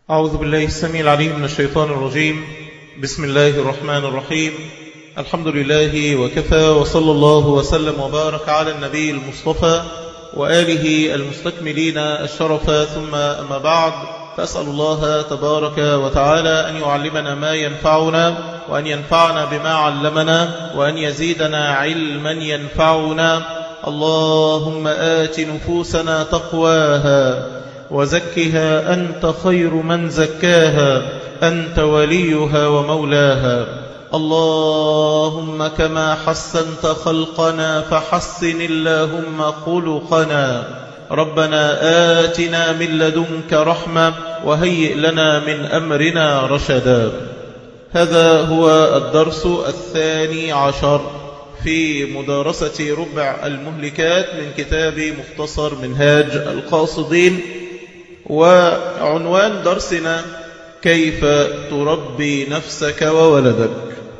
أعوذ بالله السميع العليم من الشيطان الرجيم بسم الله الرحمن الرحيم الحمد لله وكفى وصلى الله وسلم وبارك على النبي المصطفى وآله المستكملين الشرف ثم أما بعد فأسأل الله تبارك وتعالى أن يعلمنا ما ينفعنا وأن ينفعنا بما علمنا وأن يزيدنا علما ينفعنا اللهم آت نفوسنا تقواها وزكها أنت خير من زكاها أنت وليها ومولاها اللهم كما حسنت خلقنا فحسن اللهم خلقنا ربنا آتنا من لدنك رحمة وهيئ لنا من أمرنا رشدا هذا هو الدرس الثاني عشر في مدارسة ربع المهلكات من كتاب مختصر منهاج القاصدين وعنوان درسنا كيف تربي نفسك وولدك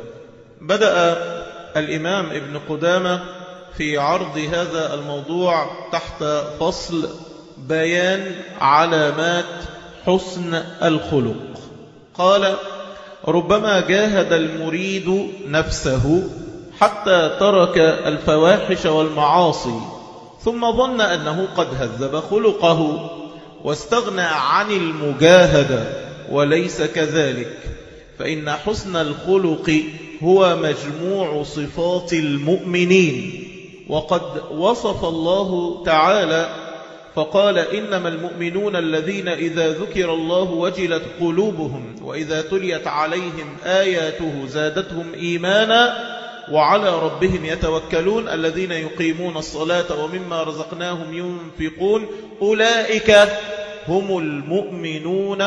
بدأ الإمام ابن قدامة في عرض هذا الموضوع تحت فصل بيان علامات حسن الخلق قال ربما جاهد المريد نفسه حتى ترك الفواحش والمعاصي ثم ظن أنه قد هذب خلقه واستغنى عن المجاهدة وليس كذلك فإن حسن الخلق هو مجموع صفات المؤمنين وقد وصف الله تعالى فقال إنما المؤمنون الذين إذا ذكر الله وجلت قلوبهم وإذا تليت عليهم آياته زادتهم إيمانا وعلى ربهم يتوكلون الذين يقيمون الصلاة ومما رزقناهم ينفقون أولئك هم المؤمنون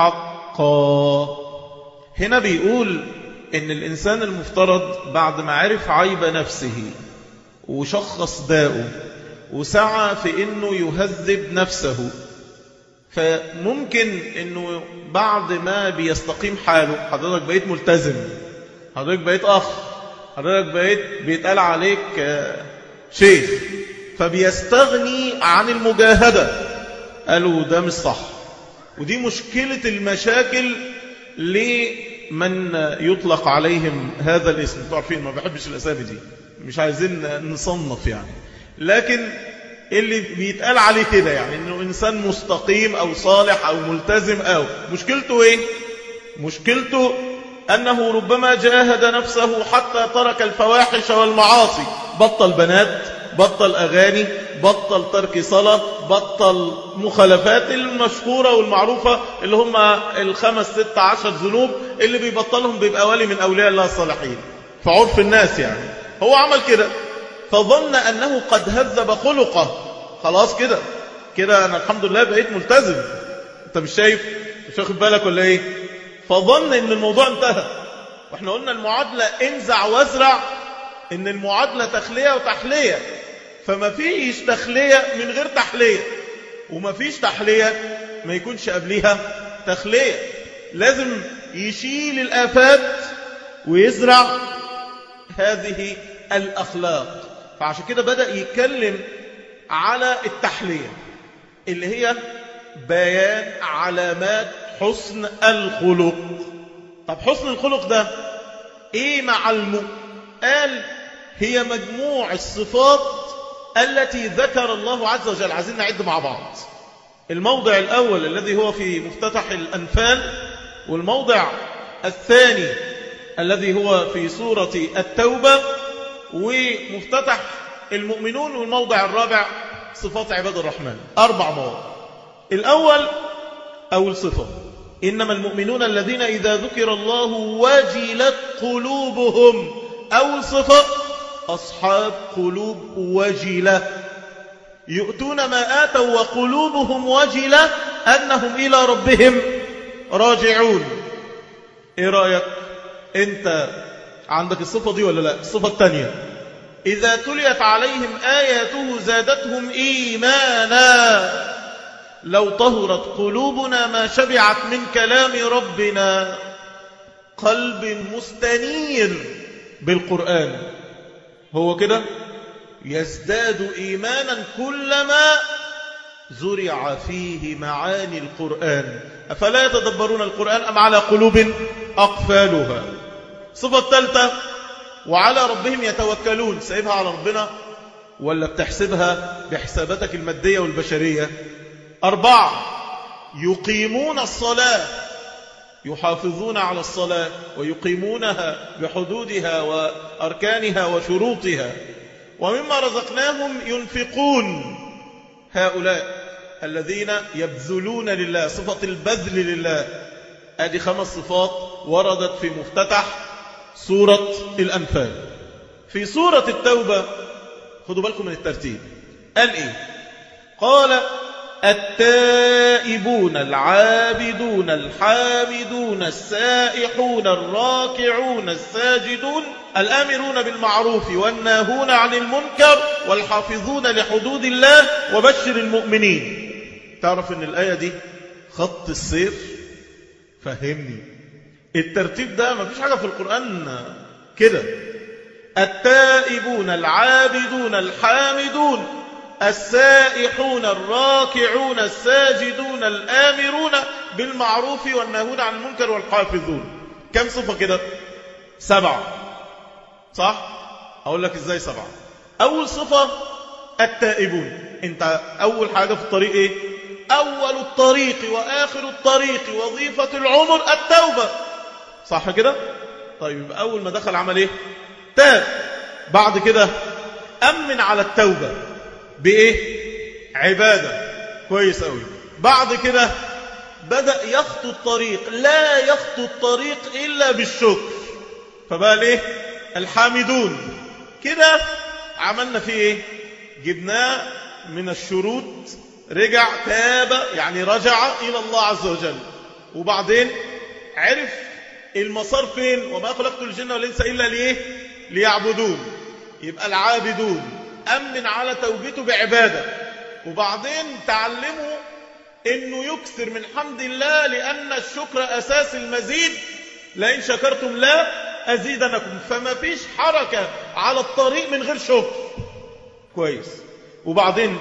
حقا هنا بيقول إن الإنسان المفترض بعد ما عرف عيب نفسه وشخص داؤه وسعى في إنه يهذب نفسه فممكن إنه بعد ما بيستقيم حاله حضرتك بقيت ملتزم حضرتك بقيت أخ حضرتك بقيت بيتقال عليك شيخ فبيستغني عن المجاهدة قالوا ده مش صح ودي مشكلة المشاكل لمن يطلق عليهم هذا الاسم تعرفين ما بحبش الأسامي دي مش عايزين نصنف يعني لكن اللي بيتقال عليه كده يعني انه انسان مستقيم او صالح او ملتزم او مشكلته ايه مشكلته أنه ربما جاهد نفسه حتى ترك الفواحش والمعاصي بطل بنات بطل أغاني بطل ترك صلاة بطل مخالفات المشهورة والمعروفة اللي هم الخمس ست عشر ذنوب اللي بيبطلهم بيبقى ولي من أولياء الله الصالحين في عرف الناس يعني هو عمل كده فظن أنه قد هذب خلقه خلاص كده كده أنا الحمد لله بقيت ملتزم أنت مش شايف مش واخد بالك ولا إيه فظن ان الموضوع انتهى واحنا قلنا المعادلة انزع وازرع ان المعادلة تخلية وتحلية فما فيش تخلية من غير تحلية وما فيش تحلية ما يكونش قبليها تخلية لازم يشيل الآفات ويزرع هذه الأخلاق فعشان كده بدأ يتكلم على التحلية اللي هي بيان علامات حسن الخلق طب حسن الخلق ده ايه معلمه قال هي مجموع الصفات التي ذكر الله عز وجل عايزين نعد مع بعض الموضع الأول الذي هو في مفتتح الأنفال والموضع الثاني الذي هو في سورة التوبة ومفتتح المؤمنون والموضع الرابع صفات عباد الرحمن أربع مواضع الأول أول صفة إنما المؤمنون الذين إذا ذكر الله وجلت قلوبهم أول صفة أصحاب قلوب وجلة يؤتون ما آتوا وقلوبهم وجلة أنهم إلى ربهم راجعون إيه رأيك أنت عندك الصفة دي ولا لا الصفة الثانية إذا تليت عليهم آياته زادتهم إيمانا لو طهرت قلوبنا ما شبعت من كلام ربنا قلب مستنير بالقرآن هو كده يزداد إيمانا كلما زرع فيه معاني القرآن أفلا يتدبرون القرآن أم على قلوب أقفالها صفة الثالثة وعلى ربهم يتوكلون سايبها على ربنا ولا بتحسبها بحساباتك المادية والبشرية أربعة يقيمون الصلاة يحافظون على الصلاة ويقيمونها بحدودها وأركانها وشروطها ومما رزقناهم ينفقون هؤلاء الذين يبذلون لله صفة البذل لله هذه خمس صفات وردت في مفتتح سورة الأنفال في سورة التوبة خدوا بالكم من الترتيب قال إيه قال التائبون العابدون الحامدون السائحون الراكعون الساجدون الآمرون بالمعروف والناهون عن المنكر والحافظون لحدود الله وبشر المؤمنين تعرف ان الآية دي خط السير فهمني الترتيب ده ما فيش حاجة في القرآن كده التائبون العابدون الحامدون السائحون الراكعون الساجدون الآمرون بالمعروف والناهون عن المنكر والحافظون كم صفة كده سبعة صح أقول لك إزاي سبعة أول صفة التائبون أنت أول حاجة في الطريق إيه أول الطريق وآخر الطريق وظيفة العمر التوبة صح كده طيب أول ما دخل عمل إيه تاب بعد كده أمن على التوبة بإيه عبادة كويس أوي بعد كده بدأ يخطو الطريق لا يخطو الطريق إلا بالشكر فبقى ليه الحامدون كده عملنا فيه إيه جبناه من الشروط رجع تاب يعني رجع إلى الله عز وجل وبعدين عرف المسار فين وما خلقت الجن والإنس إلا ليه ليعبدون يبقى العابدون أمن على توبته بعبادة وبعدين تعلموا أنه يكثر من حمد الله لأن الشكر أساس المزيد لئن شكرتم لا أزيدنكم فما فيش حركة على الطريق من غير شكر كويس وبعدين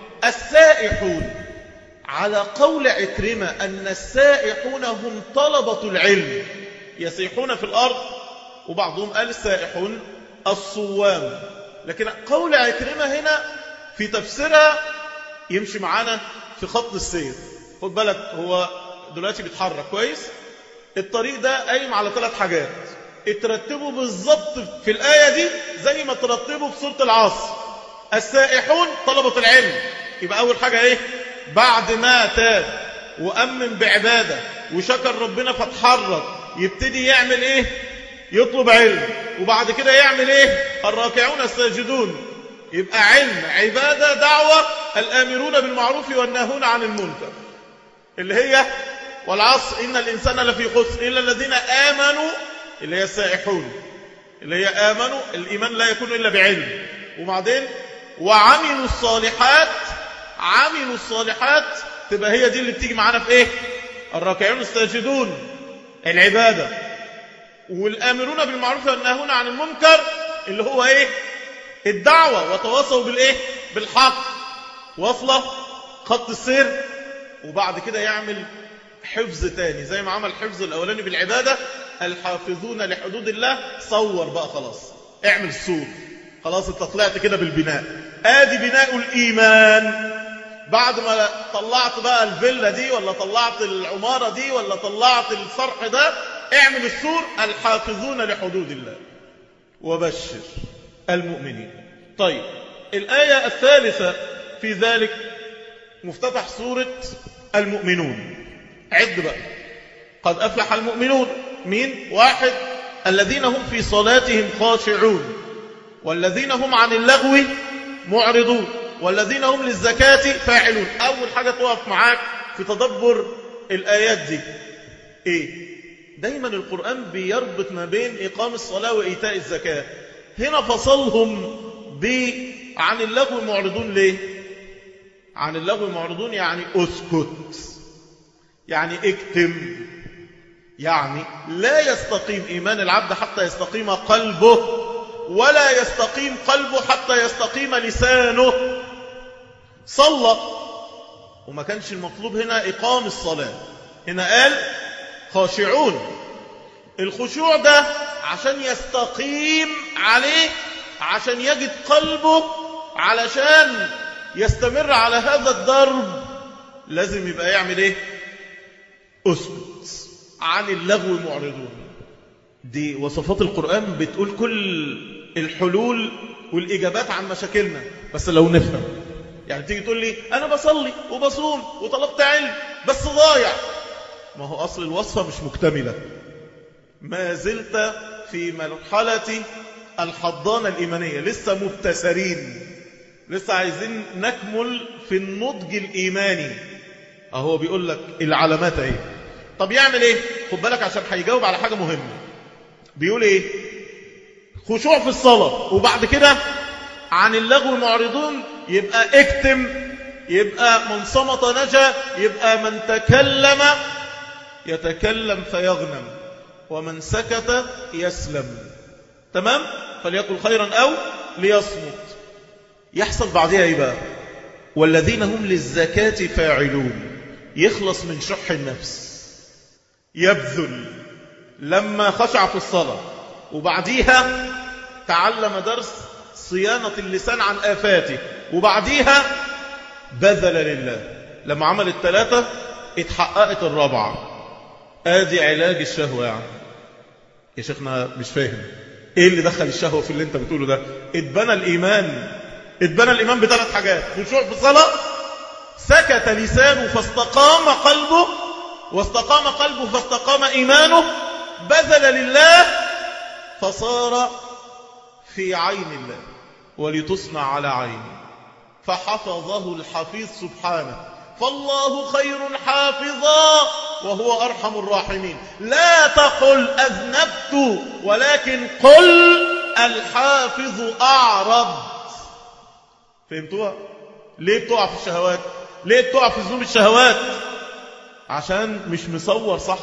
السائحون على قول عكرمة أن السائحون هم طلبة العلم يسيحون في الأرض وبعضهم قال السائحون الصوام لكن قول عكرمة هنا في تفسيرها يمشي معانا في خط السير خد بالك هو دلوقتي بيتحرك كويس الطريق ده قايم على ثلاث حاجات اترتبوا بالظبط في الآية دي زي ما ترتبوا في سورة العصر السائحون طلبة العلم يبقى أول حاجة إيه بعد ما تاب وأمن بعبادة وشكر ربنا فتحرك يبتدي يعمل إيه يطلب علم وبعد كده يعمل إيه الراكعون الساجدون يبقى علم عبادة دعوة الآمرون بالمعروف والناهون عن المنكر اللي هي والعصر إن الإنسان لفي خسر إلا الذين آمنوا اللي هي السائحون اللي هي آمنوا الإيمان لا يكون إلا بعلم وبعدين وعملوا الصالحات عملوا الصالحات تبقى هي دي اللي بتيجي معانا في ايه الراكعون الساجدون العبادة والآمرون بالمعروف والناهون عن المنكر اللي هو ايه الدعوة وتواصوا بالايه بالحق واصلة خط السير وبعد كده يعمل حفظ تاني زي ما عمل حفظ الأولاني بالعبادة الحافظون لحدود الله صور بقى خلاص اعمل السور خلاص انت طلعت كده بالبناء ادي بناء الايمان بعد ما طلعت بقى الفيلا دي ولا طلعت العمارة دي ولا طلعت الصرح ده اعمل السور الحافظون لحدود الله وبشر المؤمنين طيب الآية الثالثة في ذلك مفتتح سورة المؤمنون عد بقى قد أفلح المؤمنون مين؟ واحد الذين هم في صلاتهم خاشعون والذين هم عن اللغو معرضون والذين هم للزكاة فاعلون أول حاجة تقف معاك في تدبر الآيات دي إيه؟ دايما القرآن بيربط ما بين إقام الصلاة وإيتاء الزكاة هنا فصلهم ب عن اللغو معرضون ليه؟ عن اللغو معرضون يعني أسكت يعني اكتم يعني لا يستقيم إيمان العبد حتى يستقيم قلبه ولا يستقيم قلبه حتى يستقيم لسانه صلى وما كانش المطلوب هنا إقام الصلاة هنا قال خاشعون الخشوع ده عشان يستقيم عليه عشان يجد قلبه علشان يستمر على هذا الضرب لازم يبقى يعمل ايه اسكت عن اللغو معرضون دي وصفات القرآن بتقول كل الحلول والإجابات عن مشاكلنا بس لو نفهم يعني تيجي تقول لي أنا بصلي وبصوم وطلبت علم بس ضايع ما هو أصل الوصفة مش مكتملة ما زلت في مرحلة الحضانة الإيمانية لسه مبتسرين لسه عايزين نكمل في النضج الإيماني أهو بيقول لك العلامات اهي طب يعمل ايه خد بالك عشان هيجاوب على حاجة مهمة بيقول ايه خشوع في الصلاة وبعد كده عن اللغو معرضون يبقى اكتم يبقى من صمت نجا يبقى من تكلم يتكلم فيغنم ومن سكت يسلم تمام فليقل خيرا أو ليصمت يحصل بعدها ايه بقى والذين هم للزكاة فاعلون يخلص من شح النفس يبذل لما خشع في الصلاة وبعديها تعلم درس صيانة اللسان عن آفاته وبعديها بذل لله لما عمل الثلاثة اتحققت الرابعة ادي علاج الشهوة يعني يا شيخنا مش فاهم ايه اللي دخل الشهوة في اللي انت بتقوله ده اتبنى الايمان اتبنى الايمان بثلاث حاجات خشوع في الصلاة سكت لسانه فاستقام قلبه واستقام قلبه فاستقام ايمانه بذل لله فصار في عين الله ولتصنع على عينه فحفظه الحفيظ سبحانه فالله خير حافظا وهو أرحم الراحمين لا تقل أذنبت ولكن قل الحافظ أعرض فهمتوها؟ ليه بتقع في الشهوات؟ ليه بتقع في ذنوب الشهوات؟ عشان مش مصور صح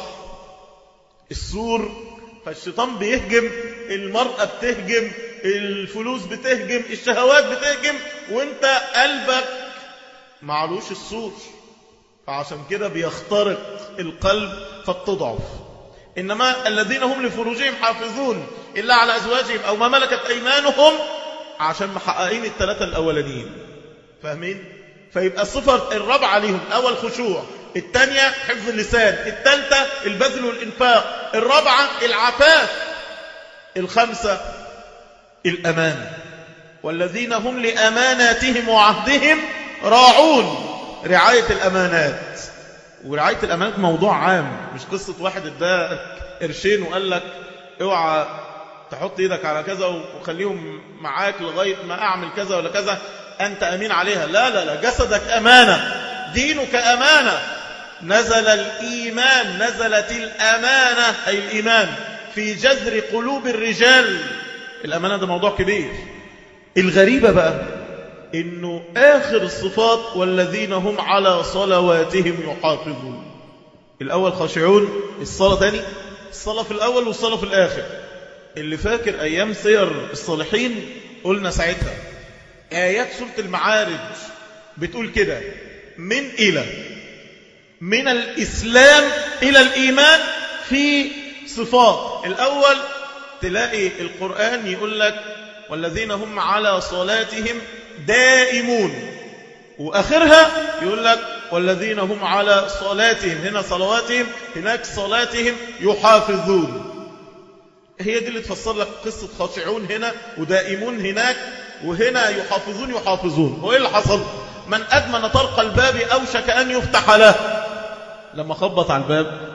السور فالشيطان بيهجم المرأة بتهجم الفلوس بتهجم الشهوات بتهجم وانت قلبك معلوش السور فعشان كده بيخترق القلب فبتضعف إنما الذين هم لفروجهم حافظون إلا على أزواجهم أو ما ملكت أيمانهم عشان محققين الثلاثة الأولانيين فاهمين؟ فيبقى الصفة الرابعة ليهم الأول خشوع الثانية حفظ اللسان الثالثة البذل والإنفاق الرابعة العفاف الخمسة الأمانة والذين هم لأماناتهم وعهدهم راعون رعاية الأمانات ورعاية الأمانات موضوع عام مش قصة واحد اداك قرشين وقال لك اوعى تحط ايدك على كذا وخليهم معاك لغاية ما أعمل كذا ولا كذا أنت أمين عليها لا لا لا جسدك أمانة دينك أمانة نزل الإيمان نزلت الأمانة أي الإيمان في جذر قلوب الرجال الأمانة ده موضوع كبير الغريبة بقى إنه آخر الصفات والذين هم على صلواتهم يحافظون الأول خاشعون الصلاة تاني الصلاة في الأول والصلاة في الآخر اللي فاكر أيام سير الصالحين قلنا ساعتها آيات سورة المعارج بتقول كده من إلى من الإسلام إلى الإيمان في صفات الأول تلاقي القرآن يقول لك والذين هم على صلاتهم دائمون وآخرها يقول لك والذين هم على صلاتهم هنا صلواتهم هناك صلاتهم يحافظون هي دي اللي تفسر لك قصة خاشعون هنا ودائمون هناك وهنا يحافظون يحافظون هو ايه اللي حصل من أدمن طرق الباب أوشك أن يفتح له لما خبط على الباب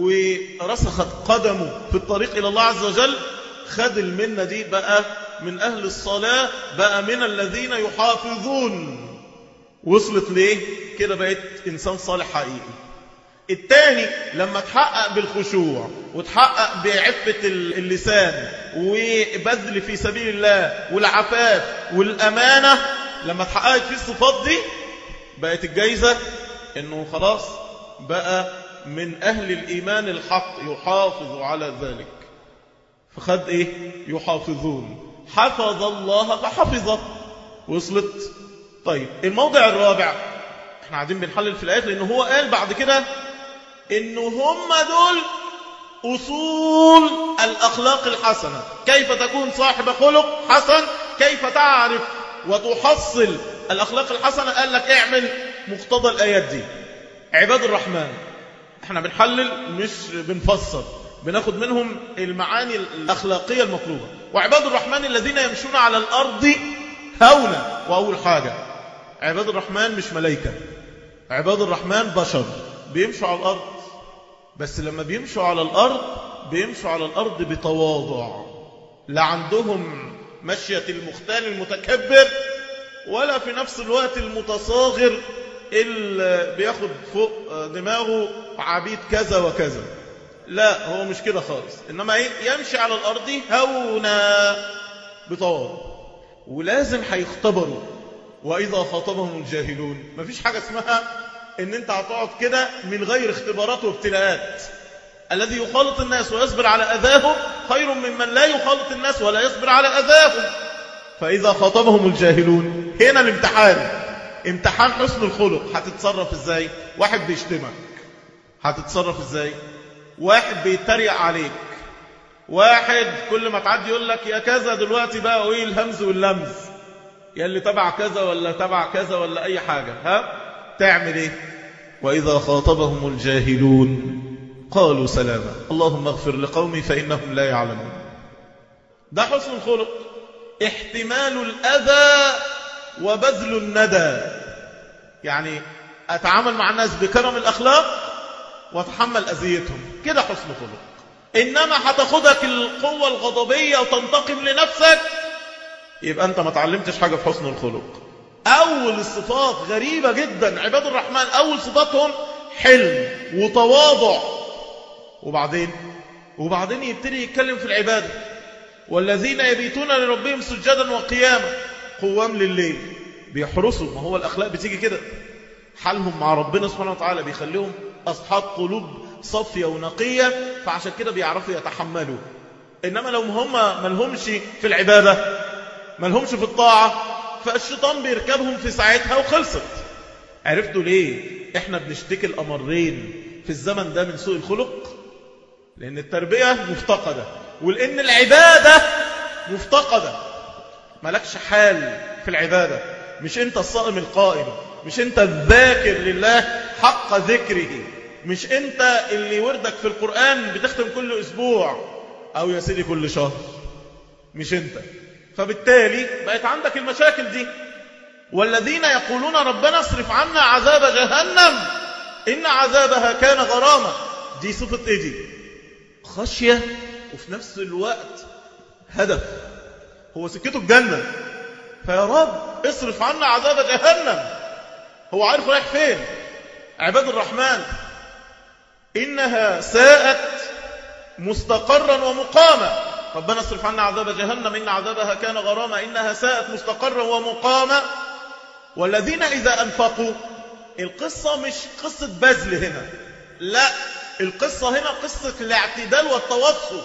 ورسخت قدمه في الطريق إلى الله عز وجل خد المنة دي بقى من أهل الصلاة بقى من الذين يحافظون وصلت ليه كده بقيت إنسان صالح حقيقي الثاني لما تحقق بالخشوع وتحقق بعفة اللسان وبذل في سبيل الله والعفاف والأمانة لما تحققت فيه الصفات دي بقت الجايزة انه خلاص بقى من أهل الإيمان الحق يحافظ على ذلك فخد إيه يحافظون حفظ الله فحفظه وصلت طيب الموضع الرابع احنا قاعدين بنحلل في الآيات لأنه هو قال بعد كده إنه هم دول أصول الأخلاق الحسنة كيف تكون صاحب خلق حسن كيف تعرف وتحصل الأخلاق الحسنة قال لك اعمل مقتضى الآيات دي عباد الرحمن احنا بنحلل مش بنفسر بناخد منهم المعاني الأخلاقية المطلوبة وعباد الرحمن الذين يمشون على الأرض هونا وأول حاجة عباد الرحمن مش ملايكة عباد الرحمن بشر بيمشوا على الأرض بس لما بيمشوا على الأرض بيمشوا على الأرض بتواضع لا عندهم مشية المختال المتكبر ولا في نفس الوقت المتصاغر اللي بياخد فوق دماغه عبيد كذا وكذا لا هو مش كده خالص إنما إيه يمشي على الأرض هونا بتواضع ولازم هيختبروا وإذا خاطبهم الجاهلون مفيش حاجة اسمها ان انت هتقعد كده من غير اختبارات وابتلاءات الذي يخالط الناس ويصبر على أذاهم خير ممن لا يخالط الناس ولا يصبر على أذاهم فإذا خاطبهم الجاهلون هنا الامتحان امتحان حسن الخلق هتتصرف ازاي واحد بيشتمك هتتصرف ازاي واحد بيتريق عليك واحد كل ما تعدي يقول لك يا كذا دلوقتي بقى ايه الهمز واللمز يا اللي تبع كذا ولا تبع كذا ولا اي حاجة ها تعمل ايه وإذا خاطبهم الجاهلون قالوا سلاما اللهم اغفر لقومي فإنهم لا يعلمون ده حسن الخلق احتمال الأذى وبذل الندى يعني أتعامل مع الناس بكرم الأخلاق وأتحمل أذيتهم كده حسن خلق إنما هتاخدك القوة الغضبية وتنتقم لنفسك يبقى أنت ما تعلمتش حاجة في حسن الخلق أول الصفات غريبة جدا عباد الرحمن أول صفاتهم حلم وتواضع وبعدين وبعدين يبتدي يتكلم في العبادة والذين يبيتون لربهم سجدا وقياما قوام لليل بيحرسوا ما هو الأخلاق بتيجي كده حالهم مع ربنا سبحانه وتعالى بيخليهم أصحاب قلوب صفية ونقية فعشان كده بيعرفوا يتحملوا إنما لو هم ملهمش في العبادة ملهمش في الطاعة فالشيطان بيركبهم في ساعتها وخلصت عرفتوا ليه احنا بنشتكي الأمرين في الزمن ده من سوء الخلق لأن التربية مفتقدة ولأن العبادة مفتقدة ملكش حال في العبادة مش انت الصائم القائم مش انت الذاكر لله حق ذكره مش انت اللي وردك في القرآن بتختم كل أسبوع أو يا سيدي كل شهر مش انت فبالتالي بقت عندك المشاكل دي والذين يقولون ربنا اصرف عنا عذاب جهنم إن عذابها كان غرامة دي صفة ايه دي خشية وفي نفس الوقت هدف هو سكته الجنة فيا رب اصرف عنا عذاب جهنم هو عارف رايح فين عباد الرحمن إنها ساءت مستقرا ومقاما ربنا اصرف عنا عذاب جهنم إن عذابها كان غراما إنها ساءت مستقرا ومقاما والذين إذا أنفقوا القصة مش قصة بذل هنا لا القصة هنا قصة الاعتدال والتوسط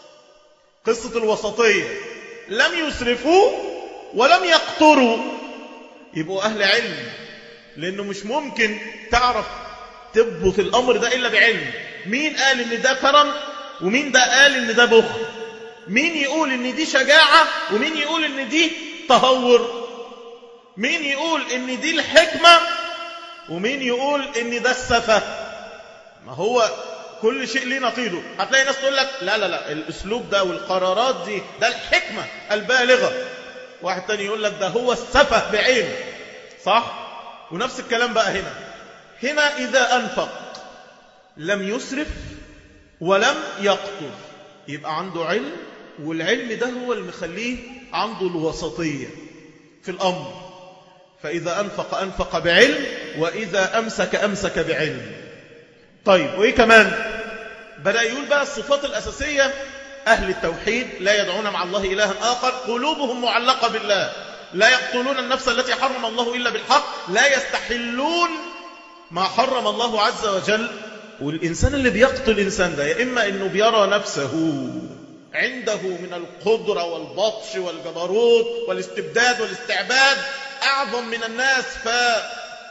قصة الوسطية لم يسرفوا ولم يقتروا يبقوا أهل علم لأنه مش ممكن تعرف تضبط الأمر ده إلا بعلم مين قال إن ده كرم ومين ده قال إن ده بخل مين يقول إن دي شجاعة ومين يقول إن دي تهور مين يقول إن دي الحكمة ومين يقول إن ده السفة ما هو كل شيء ليه نقيضه هتلاقي ناس تقول لك لا لا لا الأسلوب ده والقرارات دي ده الحكمة البالغة واحد تاني يقول لك ده هو السفة بعينه صح ونفس الكلام بقى هنا هنا إذا أنفق لم يسرف ولم يقتل يبقى عنده علم والعلم ده هو اللي مخليه عنده الوسطية في الأمر فإذا أنفق أنفق بعلم وإذا أمسك أمسك بعلم طيب وإيه كمان بدأ يقول بقى الصفات الأساسية أهل التوحيد لا يدعون مع الله إلها آخر قلوبهم معلقة بالله لا يقتلون النفس التي حرم الله إلا بالحق لا يستحلون ما حرم الله عز وجل والإنسان اللي بيقتل الإنسان ده يا إما أنه بيرى نفسه عنده من القدرة والبطش والجبروت والاستبداد والاستعباد أعظم من الناس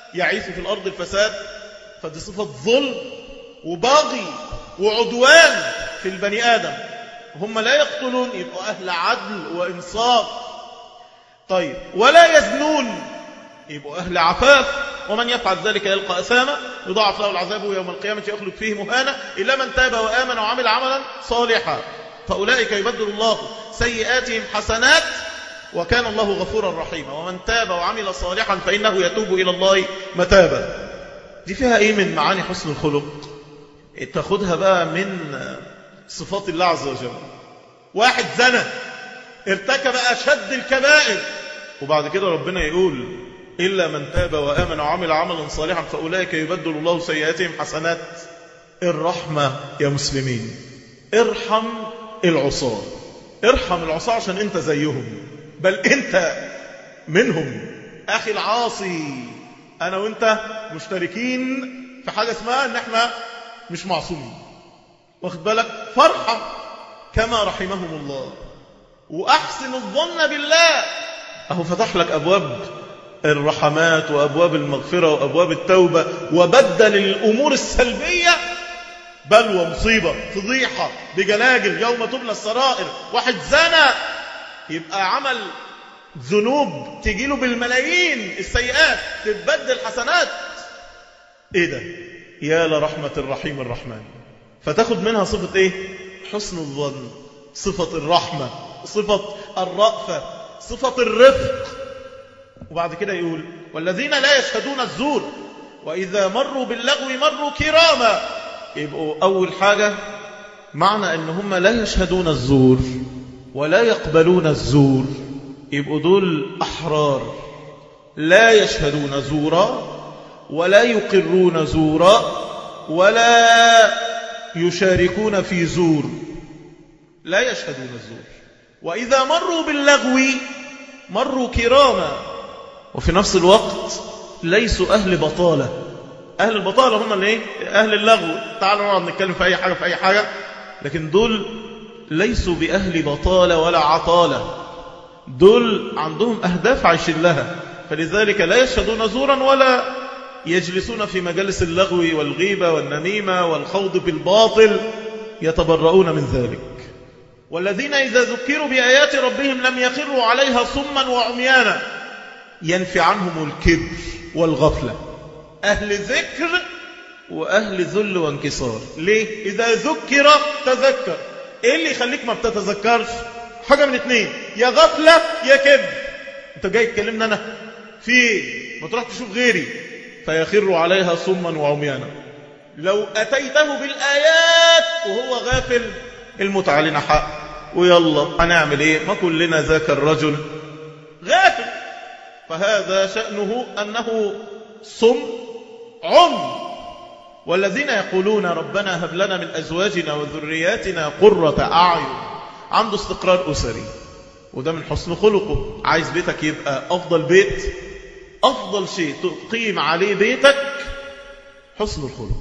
يعيث في الأرض الفساد فدي صفة ظلم وباغي وعدوان في البني آدم هم لا يقتلون يبقوا أهل عدل وإنصاف طيب ولا يزنون يبقوا أهل عفاف ومن يفعل ذلك يلقى أثاما يضاعف له العذاب يوم القيامة يخلد فيه مهانا إلا من تاب وآمن وعمل عملا صالحا فأولئك يبدل الله سيئاتهم حسنات وكان الله غفورا رحيما ومن تاب وعمل صالحا فإنه يتوب إلى الله متابا دي فيها إيه من معاني حسن الخلق تاخدها بقى من صفات الله عز وجل واحد زنى ارتكب أشد الكبائر وبعد كده ربنا يقول إلا من تاب وآمن وعمل عملا صالحا فأولئك يبدل الله سيئاتهم حسنات الرحمة يا مسلمين ارحم العصاة ارحم العصاة عشان انت زيهم بل انت منهم اخي العاصي انا وانت مشتركين في حاجة اسمها ان احنا مش معصومين واخد بالك فارحم كما رحمهم الله واحسن الظن بالله اهو فتح لك ابواب الرحمات وابواب المغفرة وابواب التوبة وبدل الامور السلبية بلوى مصيبة فضيحة بجلاجل يوم تبلى السرائر واحد زنى يبقى عمل ذنوب تجيله بالملايين السيئات تتبدل حسنات ايه ده يا لرحمة الرحيم الرحمن فتاخد منها صفة ايه حسن الظن صفة الرحمة صفة الرأفة صفة الرفق وبعد كده يقول والذين لا يشهدون الزور وإذا مروا باللغو مروا كراما يبقوا أول حاجة معنى أن هم لا يشهدون الزور ولا يقبلون الزور يبقوا دول أحرار لا يشهدون زورا ولا يقرون زورا ولا يشاركون في زور لا يشهدون الزور وإذا مروا باللغو مروا كراما وفي نفس الوقت ليسوا أهل بطالة أهل البطالة هم اللي إيه؟ أهل اللغو تعالوا نقعد نتكلم في أي حاجة في أي حاجة لكن دول ليسوا بأهل بطالة ولا عطالة دول عندهم أهداف عايشين لها فلذلك لا يشهدون زورا ولا يجلسون في مجالس اللغو والغيبة والنميمة والخوض بالباطل يتبرؤون من ذلك والذين إذا ذكروا بآيات ربهم لم يخروا عليها صما وعميانا ينفي عنهم الكبر والغفلة أهل ذكر وأهل ذل وانكسار ليه؟ إذا ذكر تذكر إيه اللي يخليك ما بتتذكرش؟ حاجة من اتنين يا غفلة يا كبر أنت جاي تكلمنا أنا في إيه؟ ما تروح تشوف غيري فيخر عليها صما وعميانا لو أتيته بالآيات وهو غافل الموت علينا حق ويلا هنعمل ايه ما كلنا ذاك الرجل غافل فهذا شأنه أنه صم عم والذين يقولون ربنا هب لنا من أزواجنا وذرياتنا قرة أعين عنده استقرار أسري وده من حسن خلقه عايز بيتك يبقى أفضل بيت أفضل شيء تقيم عليه بيتك حسن الخلق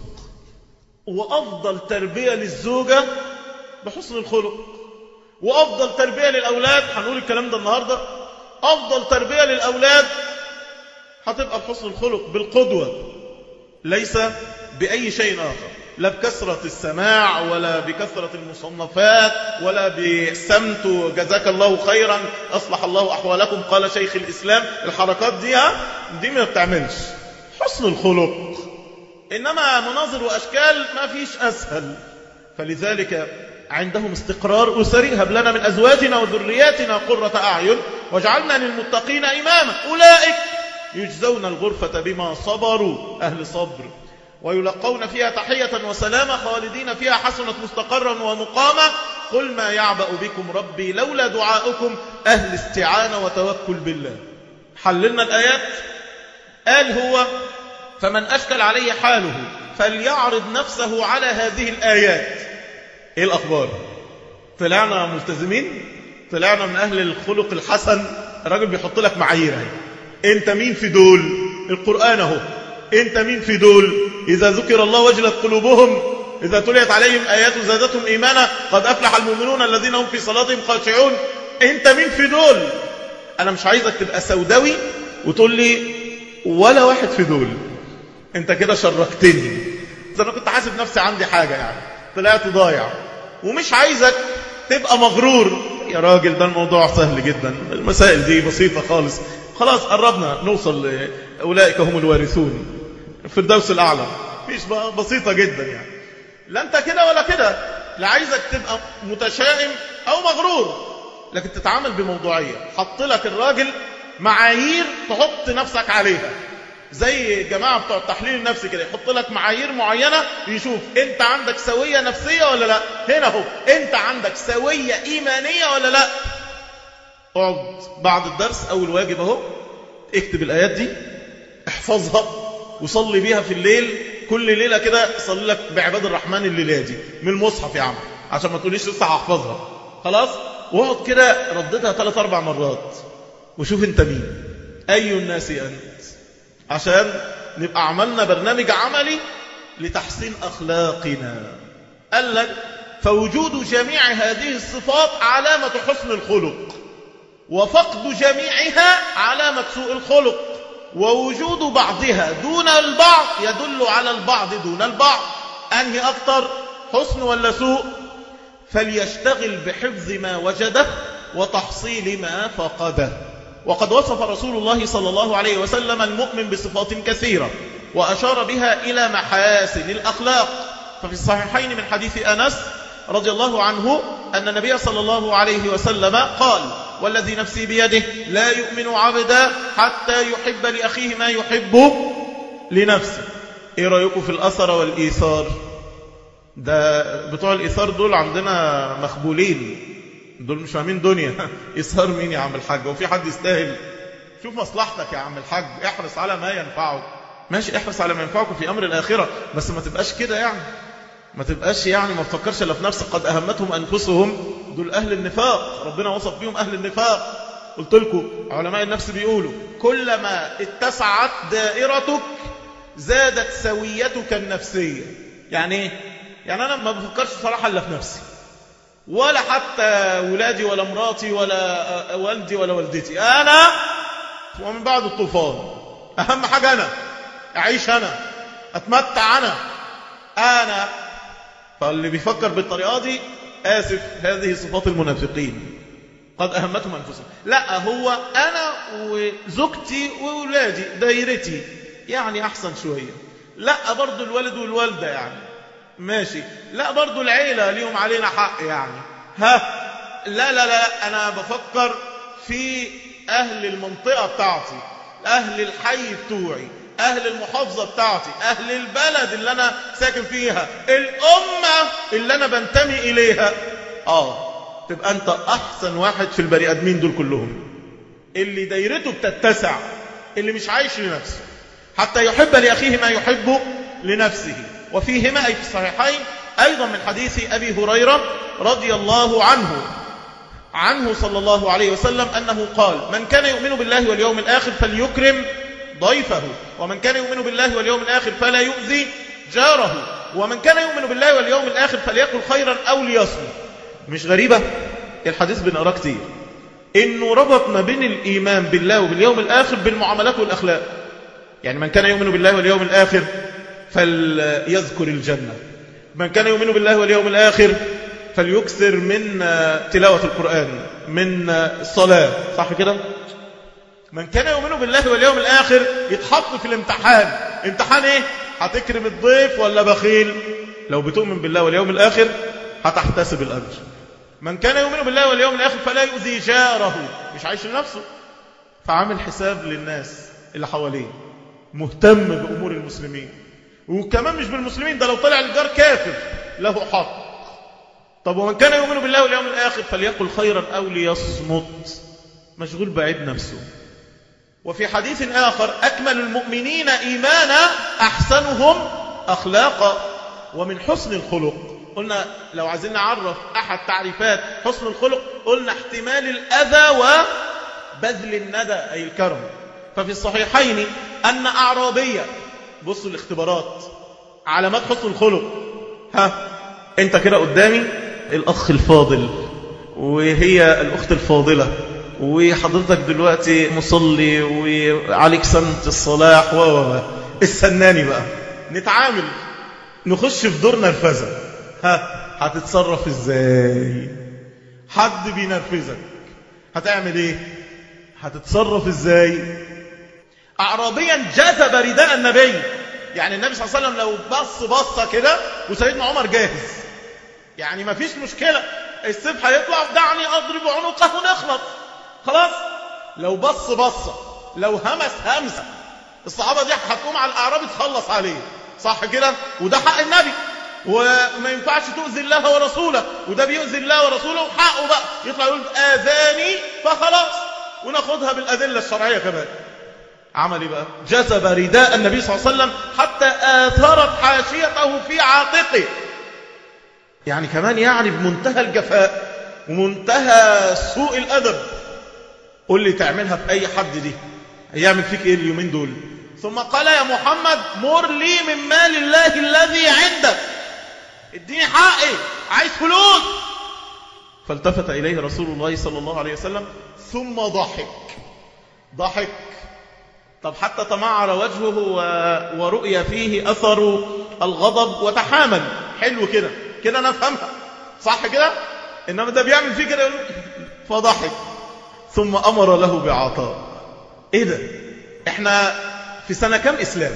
وأفضل تربية للزوجة بحسن الخلق وأفضل تربية للأولاد هنقول الكلام ده النهاردة أفضل تربية للأولاد هتبقى بحسن الخلق بالقدوة ليس بأي شيء آخر لا بكثرة السماع ولا بكثرة المصنفات ولا بسمت جزاك الله خيرا أصلح الله أحوالكم قال شيخ الإسلام الحركات دي دي ما بتعملش حسن الخلق إنما مناظر وأشكال ما فيش أسهل فلذلك عندهم استقرار أسري هب لنا من أزواجنا وذرياتنا قرة أعين واجعلنا للمتقين إماما أولئك يجزون الغرفة بما صبروا أهل صبر ويلقون فيها تحية وسلامة خالدين فيها حسنة مستقرا ومقاما قل ما يعبأ بكم ربي لولا دعاؤكم أهل استعانة وتوكل بالله حللنا الآيات قال هو فمن أشكل عليه حاله فليعرض نفسه على هذه الآيات إيه الأخبار طلعنا ملتزمين طلعنا من أهل الخلق الحسن الراجل بيحط لك معايير انت مين في دول القرآن اهو انت مين في دول إذا ذكر الله وجلت قلوبهم إذا تليت عليهم آيات زادتهم إيمانا قد أفلح المؤمنون الذين هم في صلاتهم خاشعون انت مين في دول أنا مش عايزك تبقى سوداوي وتقول لي ولا واحد في دول انت كده شركتني اذا انا كنت حاسب نفسي عندي حاجة يعني طلعت ضايع ومش عايزك تبقى مغرور يا راجل ده الموضوع سهل جدا المسائل دي بسيطة خالص خلاص قربنا نوصل أولئك هم الوارثون في الدوس الأعلى مش بسيطة جدا يعني لا أنت كده ولا كده لا عايزك تبقى متشائم أو مغرور لكن تتعامل بموضوعية حط لك الراجل معايير تحط نفسك عليها زي جماعة بتوع التحليل النفسي كده يحط لك معايير معينة يشوف انت عندك سوية نفسية ولا لا هنا هو انت عندك سوية ايمانية ولا لا اقعد بعد الدرس اول واجب اهو اكتب الايات دي احفظها وصلي بيها في الليل كل ليلة كده صلي لك بعباد الرحمن الليلة دي من المصحف يا عم عشان ما تقوليش لسه هحفظها خلاص واقعد كده رددها ثلاث اربع مرات وشوف انت مين اي الناس انت عشان نبقى عملنا برنامج عملي لتحسين أخلاقنا قال لك فوجود جميع هذه الصفات علامة حسن الخلق وفقد جميعها علامة سوء الخلق ووجود بعضها دون البعض يدل على البعض دون البعض أنهي أكتر حسن ولا سوء فليشتغل بحفظ ما وجده وتحصيل ما فقده وقد وصف رسول الله صلى الله عليه وسلم المؤمن بصفات كثيرة وأشار بها إلى محاسن الأخلاق ففي الصحيحين من حديث أنس رضي الله عنه أن النبي صلى الله عليه وسلم قال والذي نفسي بيده لا يؤمن عبدا حتى يحب لأخيه ما يحب لنفسه إيه رأيكم في الأثر والإيثار ده بتوع الإيثار دول عندنا مخبولين دول مش فاهمين دنيا إيثار مين يا عم الحاج وفي حد يستاهل شوف مصلحتك يا عم الحاج احرص على ما ينفعك ماشي احرص على ما ينفعك في أمر الآخرة بس ما تبقاش كده يعني ما تبقاش يعني ما تفكرش الا في نفسك قد أهمتهم أنفسهم دول أهل النفاق ربنا وصف بيهم أهل النفاق قلت لكم علماء النفس بيقولوا كلما اتسعت دائرتك زادت سويتك النفسية يعني ايه؟ يعني أنا ما بفكرش صراحة إلا في نفسي ولا حتى ولادي ولا مراتي ولا والدي ولا والدتي أنا ومن بعد الطوفان أهم حاجة أنا أعيش أنا أتمتع أنا أنا فاللي بيفكر بالطريقة دي آسف هذه صفات المنافقين قد أهمتهم أنفسهم لا هو أنا وزوجتي وولادي دايرتي يعني أحسن شوية لا برضو الولد والوالدة يعني ماشي لا برضو العيلة ليهم علينا حق يعني ها لا لا لا أنا بفكر في أهل المنطقة بتاعتي أهل الحي بتوعي أهل المحافظة بتاعتي أهل البلد اللي أنا ساكن فيها الأمة اللي أنا بنتمي إليها آه تبقى أنت أحسن واحد في البني آدمين دول كلهم اللي دايرته بتتسع اللي مش عايش لنفسه حتى يحب لأخيه ما يحب لنفسه وفيهما أي في الصحيحين أيضا من حديث أبي هريرة رضي الله عنه عنه صلى الله عليه وسلم أنه قال من كان يؤمن بالله واليوم الآخر فليكرم ضيفه ومن كان يؤمن بالله واليوم الآخر فلا يؤذي جاره ومن كان يؤمن بالله واليوم الآخر فليقل خيرا أو ليصمت مش غريبة الحديث بنقراه كتير إنه ربط ما بين الإيمان بالله وباليوم الآخر بالمعاملات والأخلاق يعني من كان يؤمن بالله واليوم الآخر فليذكر الجنة من كان يؤمن بالله واليوم الآخر فليكثر من تلاوة القرآن من الصلاة صح كده من كان يؤمن بالله واليوم الآخر يتحط في الامتحان امتحان ايه هتكرم الضيف ولا بخيل لو بتؤمن بالله واليوم الآخر هتحتسب الأجر من كان يؤمن بالله واليوم الآخر فلا يؤذي جاره مش عايش لنفسه فعامل حساب للناس اللي حواليه مهتم بأمور المسلمين وكمان مش بالمسلمين ده لو طلع الجار كافر له حق طب ومن كان يؤمن بالله واليوم الآخر فليقل خيرا أو ليصمت مشغول بعيد نفسه وفي حديث آخر أكمل المؤمنين إيمانا أحسنهم أخلاقا ومن حسن الخلق قلنا لو عايزين نعرف أحد تعريفات حسن الخلق قلنا احتمال الأذى وبذل الندى أي الكرم ففي الصحيحين أن أعرابية بصوا الاختبارات علامات حسن الخلق ها انت كده قدامي الأخ الفاضل وهي الأخت الفاضلة وحضرتك دلوقتي مصلي وعليك سنة الصلاح و و السناني بقى نتعامل نخش في دور نرفزة ها هتتصرف ازاي حد بينرفزك هتعمل ايه هتتصرف ازاي اعرابيا جذب رداء النبي يعني النبي صلى الله عليه وسلم لو بص بصه كده وسيدنا عمر جاهز يعني ما فيش مشكله السيف هيطلع دعني اضرب عنقه ونخلص خلاص لو بص بصه لو همس همسه الصحابه دي هتقوم على الاعرابي تخلص عليه صح كده وده حق النبي وما ينفعش تؤذي الله ورسوله وده بيؤذي الله ورسوله وحقه بقى يطلع يقول اذاني فخلاص وناخدها بالادله الشرعيه كمان عمل ايه بقى جذب رداء النبي صلى الله عليه وسلم حتى آثرت حاشيته في عاتقه يعني كمان يعني بمنتهى الجفاء ومنتهى سوء الأدب قل لي تعملها في أي حد دي هيعمل فيك إيه اليومين دول ثم قال يا محمد مر لي من مال الله الذي عندك اديني حقي عايز فلوس فالتفت إليه رسول الله صلى الله عليه وسلم ثم ضحك ضحك طب حتى تمعر وجهه و... ورؤي فيه أثر الغضب وتحامل حلو كده كده نفهمها صح كده إنما ده بيعمل فيه كده فضحك ثم أمر له بعطاء إيه ده إحنا في سنة كام إسلام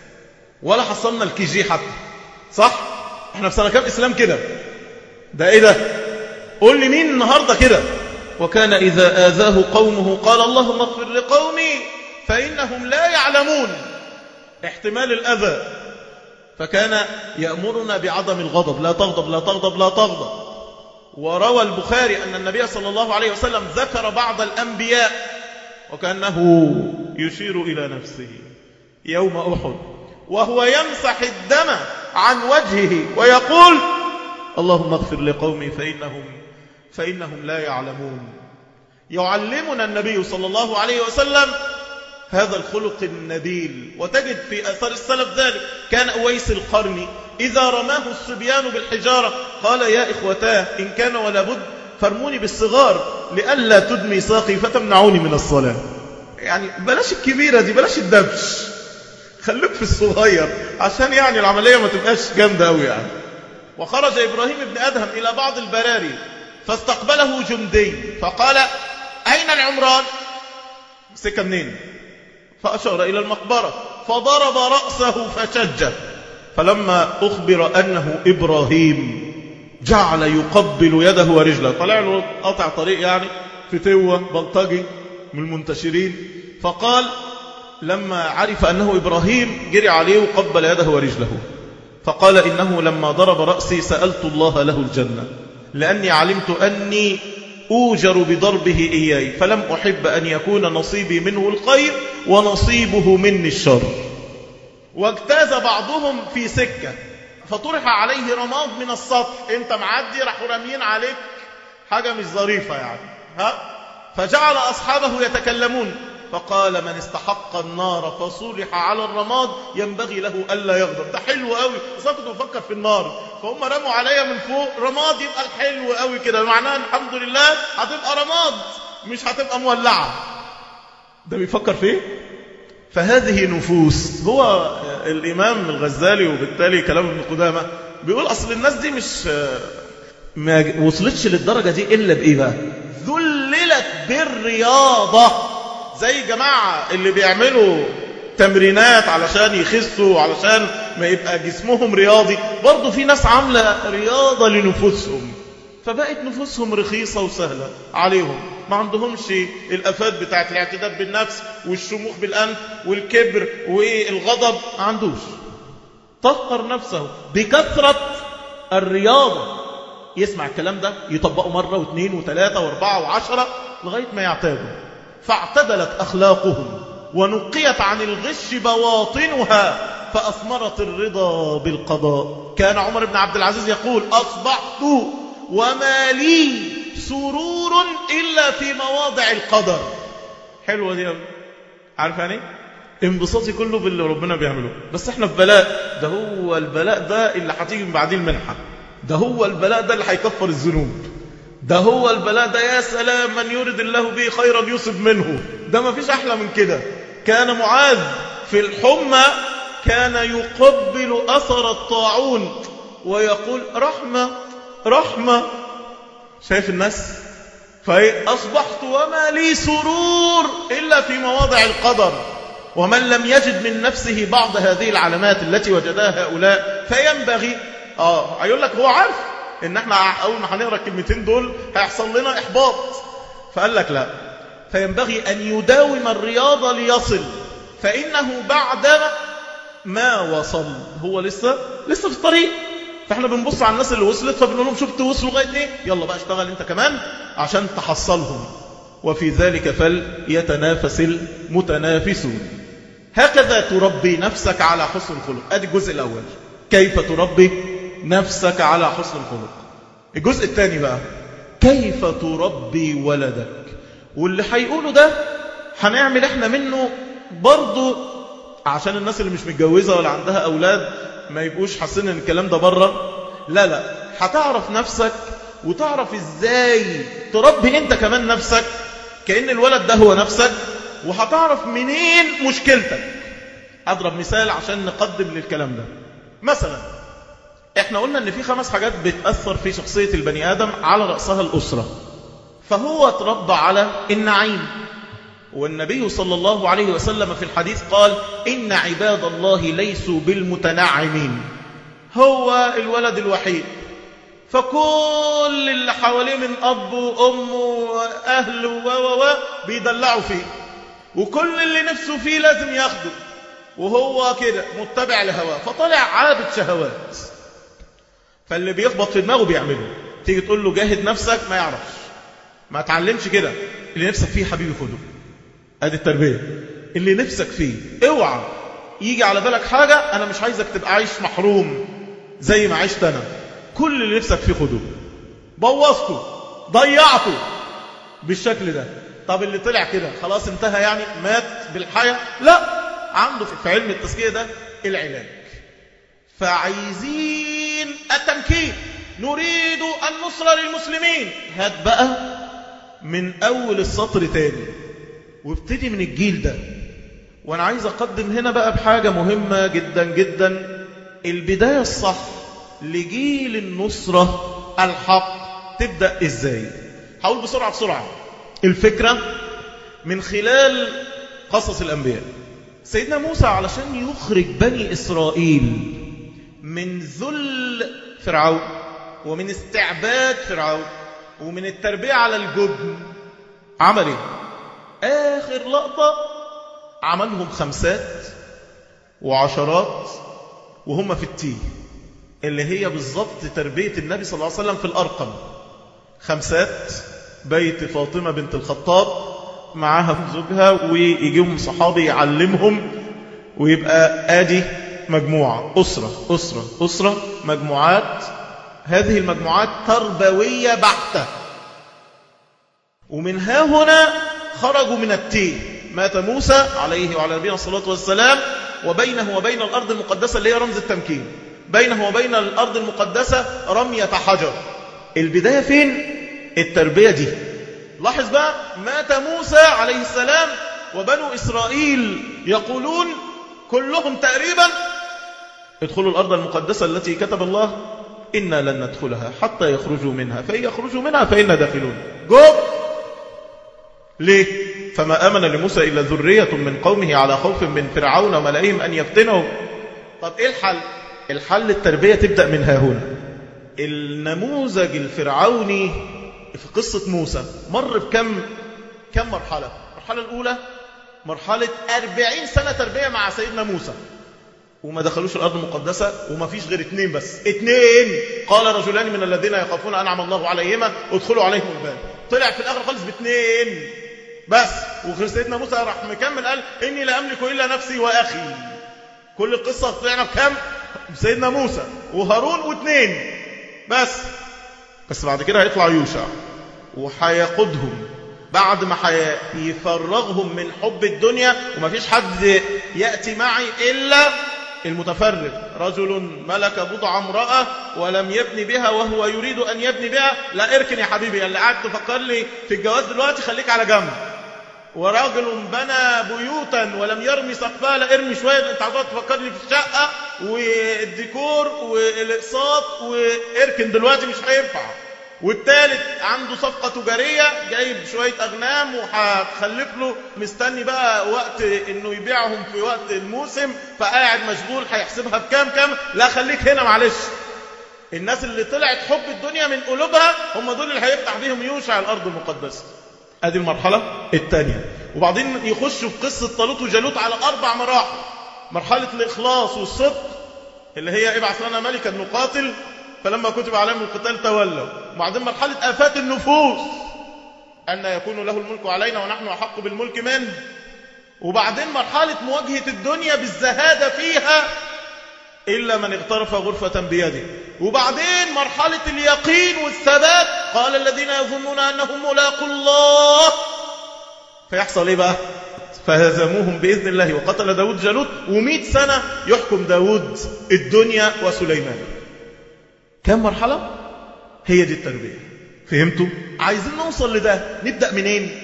ولا حصلنا الكي جي حتى صح إحنا في سنة كام إسلام كده ده إيه ده قول لي مين النهاردة كده وكان إذا آذاه قومه قال اللهم اغفر لقومي فإنهم لا يعلمون احتمال الأذى فكان يأمرنا بعدم الغضب لا تغضب لا تغضب لا تغضب وروى البخاري أن النبي صلى الله عليه وسلم ذكر بعض الأنبياء وكأنه يشير إلى نفسه يوم أحد وهو يمسح الدم عن وجهه ويقول اللهم اغفر لقومي فإنهم, فإنهم لا يعلمون يعلمنا النبي صلى الله عليه وسلم هذا الخلق النبيل وتجد في أثر السلف ذلك كان أويس القرن إذا رماه الصبيان بالحجارة قال يا إخوتاه إن كان ولا بد فرموني بالصغار لئلا تدمي ساقي فتمنعوني من الصلاة يعني بلاش الكبيرة دي بلاش الدبش خليك في الصغير عشان يعني العملية ما تبقاش جامدة أوي يعني وخرج إبراهيم بن أدهم إلى بعض البراري فاستقبله جندي فقال أين العمران سكة منين فأشار إلى المقبرة فضرب رأسه فشجه فلما أخبر أنه إبراهيم جعل يقبل يده ورجله طلع له قطع طريق يعني فتوة بلطجي من المنتشرين فقال لما عرف أنه إبراهيم جري عليه وقبل يده ورجله فقال إنه لما ضرب رأسي سألت الله له الجنة لأني علمت أني أوجر بضربه إياي فلم أحب أن يكون نصيبي منه الخير ونصيبه مني الشر واجتاز بعضهم في سكة فطرح عليه رماد من السطح انت معدي راحوا راميين عليك حاجة مش ظريفة يعني ها فجعل أصحابه يتكلمون فقال من استحق النار فصلح على الرماد ينبغي له ألا يغضب ده حلو قوي بس أنا كنت بفكر في النار فهم رموا عليا من فوق رماد يبقى الحلو قوي كده معناها الحمد لله هتبقى رماد مش هتبقى مولعة ده بيفكر في ايه فهذه نفوس هو الإمام الغزالي وبالتالي كلام ابن قدامة بيقول أصل الناس دي مش ما وصلتش للدرجة دي إلا بإيه بقى ذللت بالرياضة زي جماعة اللي بيعملوا تمرينات علشان يخسوا علشان ما يبقى جسمهم رياضي برضو في ناس عاملة رياضة لنفوسهم فبقت نفوسهم رخيصة وسهلة عليهم ما عندهمش الأفات بتاعت الاعتداد بالنفس والشموخ بالأنف والكبر والغضب ما عندوش طهر نفسه بكثرة الرياضة يسمع الكلام ده يطبقه مرة واثنين وثلاثة واربعة وعشرة لغاية ما يعتادوا فاعتدلت أخلاقهم ونقيت عن الغش بواطنها فأثمرت الرضا بالقضاء كان عمر بن عبد العزيز يقول أصبحت وما لي سرور إلا في مواضع القدر حلوة دي عارف يعني انبساطي كله باللي ربنا بيعمله بس احنا في بلاء ده هو البلاء ده اللي هتيجي من بعدين المنحة ده هو البلاء ده اللي هيكفر الذنوب ده هو البلاء ده يا سلام من يرد الله به خيرا يصب منه ده ما فيش أحلى من كده كان معاذ في الحمى كان يقبل أثر الطاعون ويقول رحمة رحمة شايف الناس فأصبحت وما لي سرور إلا في مواضع القدر ومن لم يجد من نفسه بعض هذه العلامات التي وجدها هؤلاء فينبغي آه هيقول لك هو عارف إن احنا أول ما هنقرأ الكلمتين دول هيحصل لنا إحباط فقال لك لا فينبغي أن يداوم الرياضة ليصل فإنه بعد ما وصل هو لسه لسه في الطريق فاحنا بنبص على الناس اللي وصلت فبنقول لهم شفت وصلوا لغايه ايه يلا بقى اشتغل انت كمان عشان تحصلهم وفي ذلك فليتنافس المتنافسون هكذا تربي نفسك على حسن الخلق ادي الجزء الاول كيف تربي نفسك على حسن الخلق الجزء الثاني بقى كيف تربي ولدك واللي هيقوله ده هنعمل احنا منه برضه عشان الناس اللي مش متجوزة ولا عندها أولاد ما يبقوش حاسين ان الكلام ده بره لا لا هتعرف نفسك وتعرف ازاي تربي انت كمان نفسك كأن الولد ده هو نفسك وهتعرف منين مشكلتك اضرب مثال عشان نقدم للكلام ده مثلا احنا قلنا ان في خمس حاجات بتأثر في شخصية البني آدم على رأسها الأسرة فهو تربى على النعيم والنبي صلى الله عليه وسلم في الحديث قال إن عباد الله ليسوا بالمتنعمين هو الولد الوحيد فكل اللي حواليه من أب وأم وأهل و و و بيدلعوا فيه وكل اللي نفسه فيه لازم ياخده وهو كده متبع لهواه فطلع عابد شهوات فاللي بيخبط في دماغه بيعمله تيجي تقول له جاهد نفسك ما يعرفش ما تعلمش كده اللي نفسك فيه حبيبي خده ادي التربية اللي نفسك فيه اوعى يجي على بالك حاجة انا مش عايزك تبقى عايش محروم زي ما عشت انا كل اللي نفسك فيه خده بوظته ضيعته بالشكل ده طب اللي طلع كده خلاص انتهى يعني مات بالحياة لا عنده في علم التزكية ده العلاج فعايزين التمكين نريد النصرة للمسلمين هات بقى من أول السطر تاني وابتدي من الجيل ده وانا عايز اقدم هنا بقى بحاجة مهمة جدا جدا البداية الصح لجيل النصرة الحق تبدأ ازاي هقول بسرعة بسرعة الفكرة من خلال قصص الأنبياء سيدنا موسى علشان يخرج بني إسرائيل من ذل فرعون ومن استعباد فرعون ومن التربية على الجبن عمل ايه آخر لقطة عملهم خمسات وعشرات وهم في التيه اللي هي بالضبط تربية النبي صلى الله عليه وسلم في الأرقم خمسات بيت فاطمة بنت الخطاب معاها في زوجها ويجيهم صحابي يعلمهم ويبقى آدي مجموعة أسرة أسرة أسرة مجموعات هذه المجموعات تربوية بحتة ومن ها هنا خرجوا من التيه مات موسى عليه وعلى نبينا الصلاة والسلام وبينه وبين الأرض المقدسة اللي هي رمز التمكين بينه وبين الأرض المقدسة رمية حجر البداية فين؟ التربية دي لاحظ بقى مات موسى عليه السلام وبنو إسرائيل يقولون كلهم تقريبا ادخلوا الأرض المقدسة التي كتب الله إنا لن ندخلها حتى يخرجوا منها فإن يخرجوا منها فإنا داخلون جوب ليه فما آمن لموسى إلا ذرية من قومه على خوف من فرعون وملئهم أن يفتنوا طب إيه الحل الحل التربية تبدأ من ها هنا النموذج الفرعوني في قصة موسى مر بكم كم مرحلة المرحلة الأولى مرحلة أربعين سنة تربية مع سيدنا موسى وما دخلوش الأرض المقدسة وما فيش غير اتنين بس اتنين قال رجلان من الذين يخافون أنعم الله عليهما ادخلوا عليهم الباب طلع في الآخر خالص باتنين بس وسيدنا موسى راح مكمل قال إني لا أملك إلا نفسي وأخي كل القصة طلعنا بكم سيدنا موسى وهارون واثنين بس بس بعد كده هيطلع يوشع وهيقودهم بعد ما هيفرغهم من حب الدنيا وما فيش حد يأتي معي إلا المتفرغ رجل ملك بضع امرأة ولم يبني بها وهو يريد أن يبني بها لا اركن يا حبيبي اللي قاعد تفكر لي في الجواز دلوقتي خليك على جنب ورجل بنى بيوتا ولم يرمي سقفها لا ارمي شوية انت عاوز تفكرني في الشقة والديكور والاقساط واركن دلوقتي مش هينفع والثالث عنده صفقة تجارية جايب شوية أغنام وهتخلف له مستني بقى وقت إنه يبيعهم في وقت الموسم فقاعد مشغول هيحسبها بكام كام لا خليك هنا معلش الناس اللي طلعت حب الدنيا من قلوبها هم دول اللي هيفتح بيهم يوشع الأرض المقدسة ادي المرحلة الثانية وبعدين يخشوا في قصة طالوت وجالوت على أربع مراحل مرحلة الإخلاص والصدق اللي هي ابعث لنا ملكا نقاتل فلما كتب عليهم القتال تولوا وبعدين مرحلة آفات النفوس أن يكون له الملك علينا ونحن أحق بالملك منه وبعدين مرحلة مواجهة الدنيا بالزهادة فيها إلا من اغترف غرفة بيده وبعدين مرحلة اليقين والثبات قال الذين يظنون أنهم ملاقوا الله فيحصل إيه بقى فهزموهم بإذن الله وقتل داود جالوت ومئة سنة يحكم داود الدنيا وسليمان كم مرحلة هي دي التربية فهمتوا عايزين نوصل لده نبدأ منين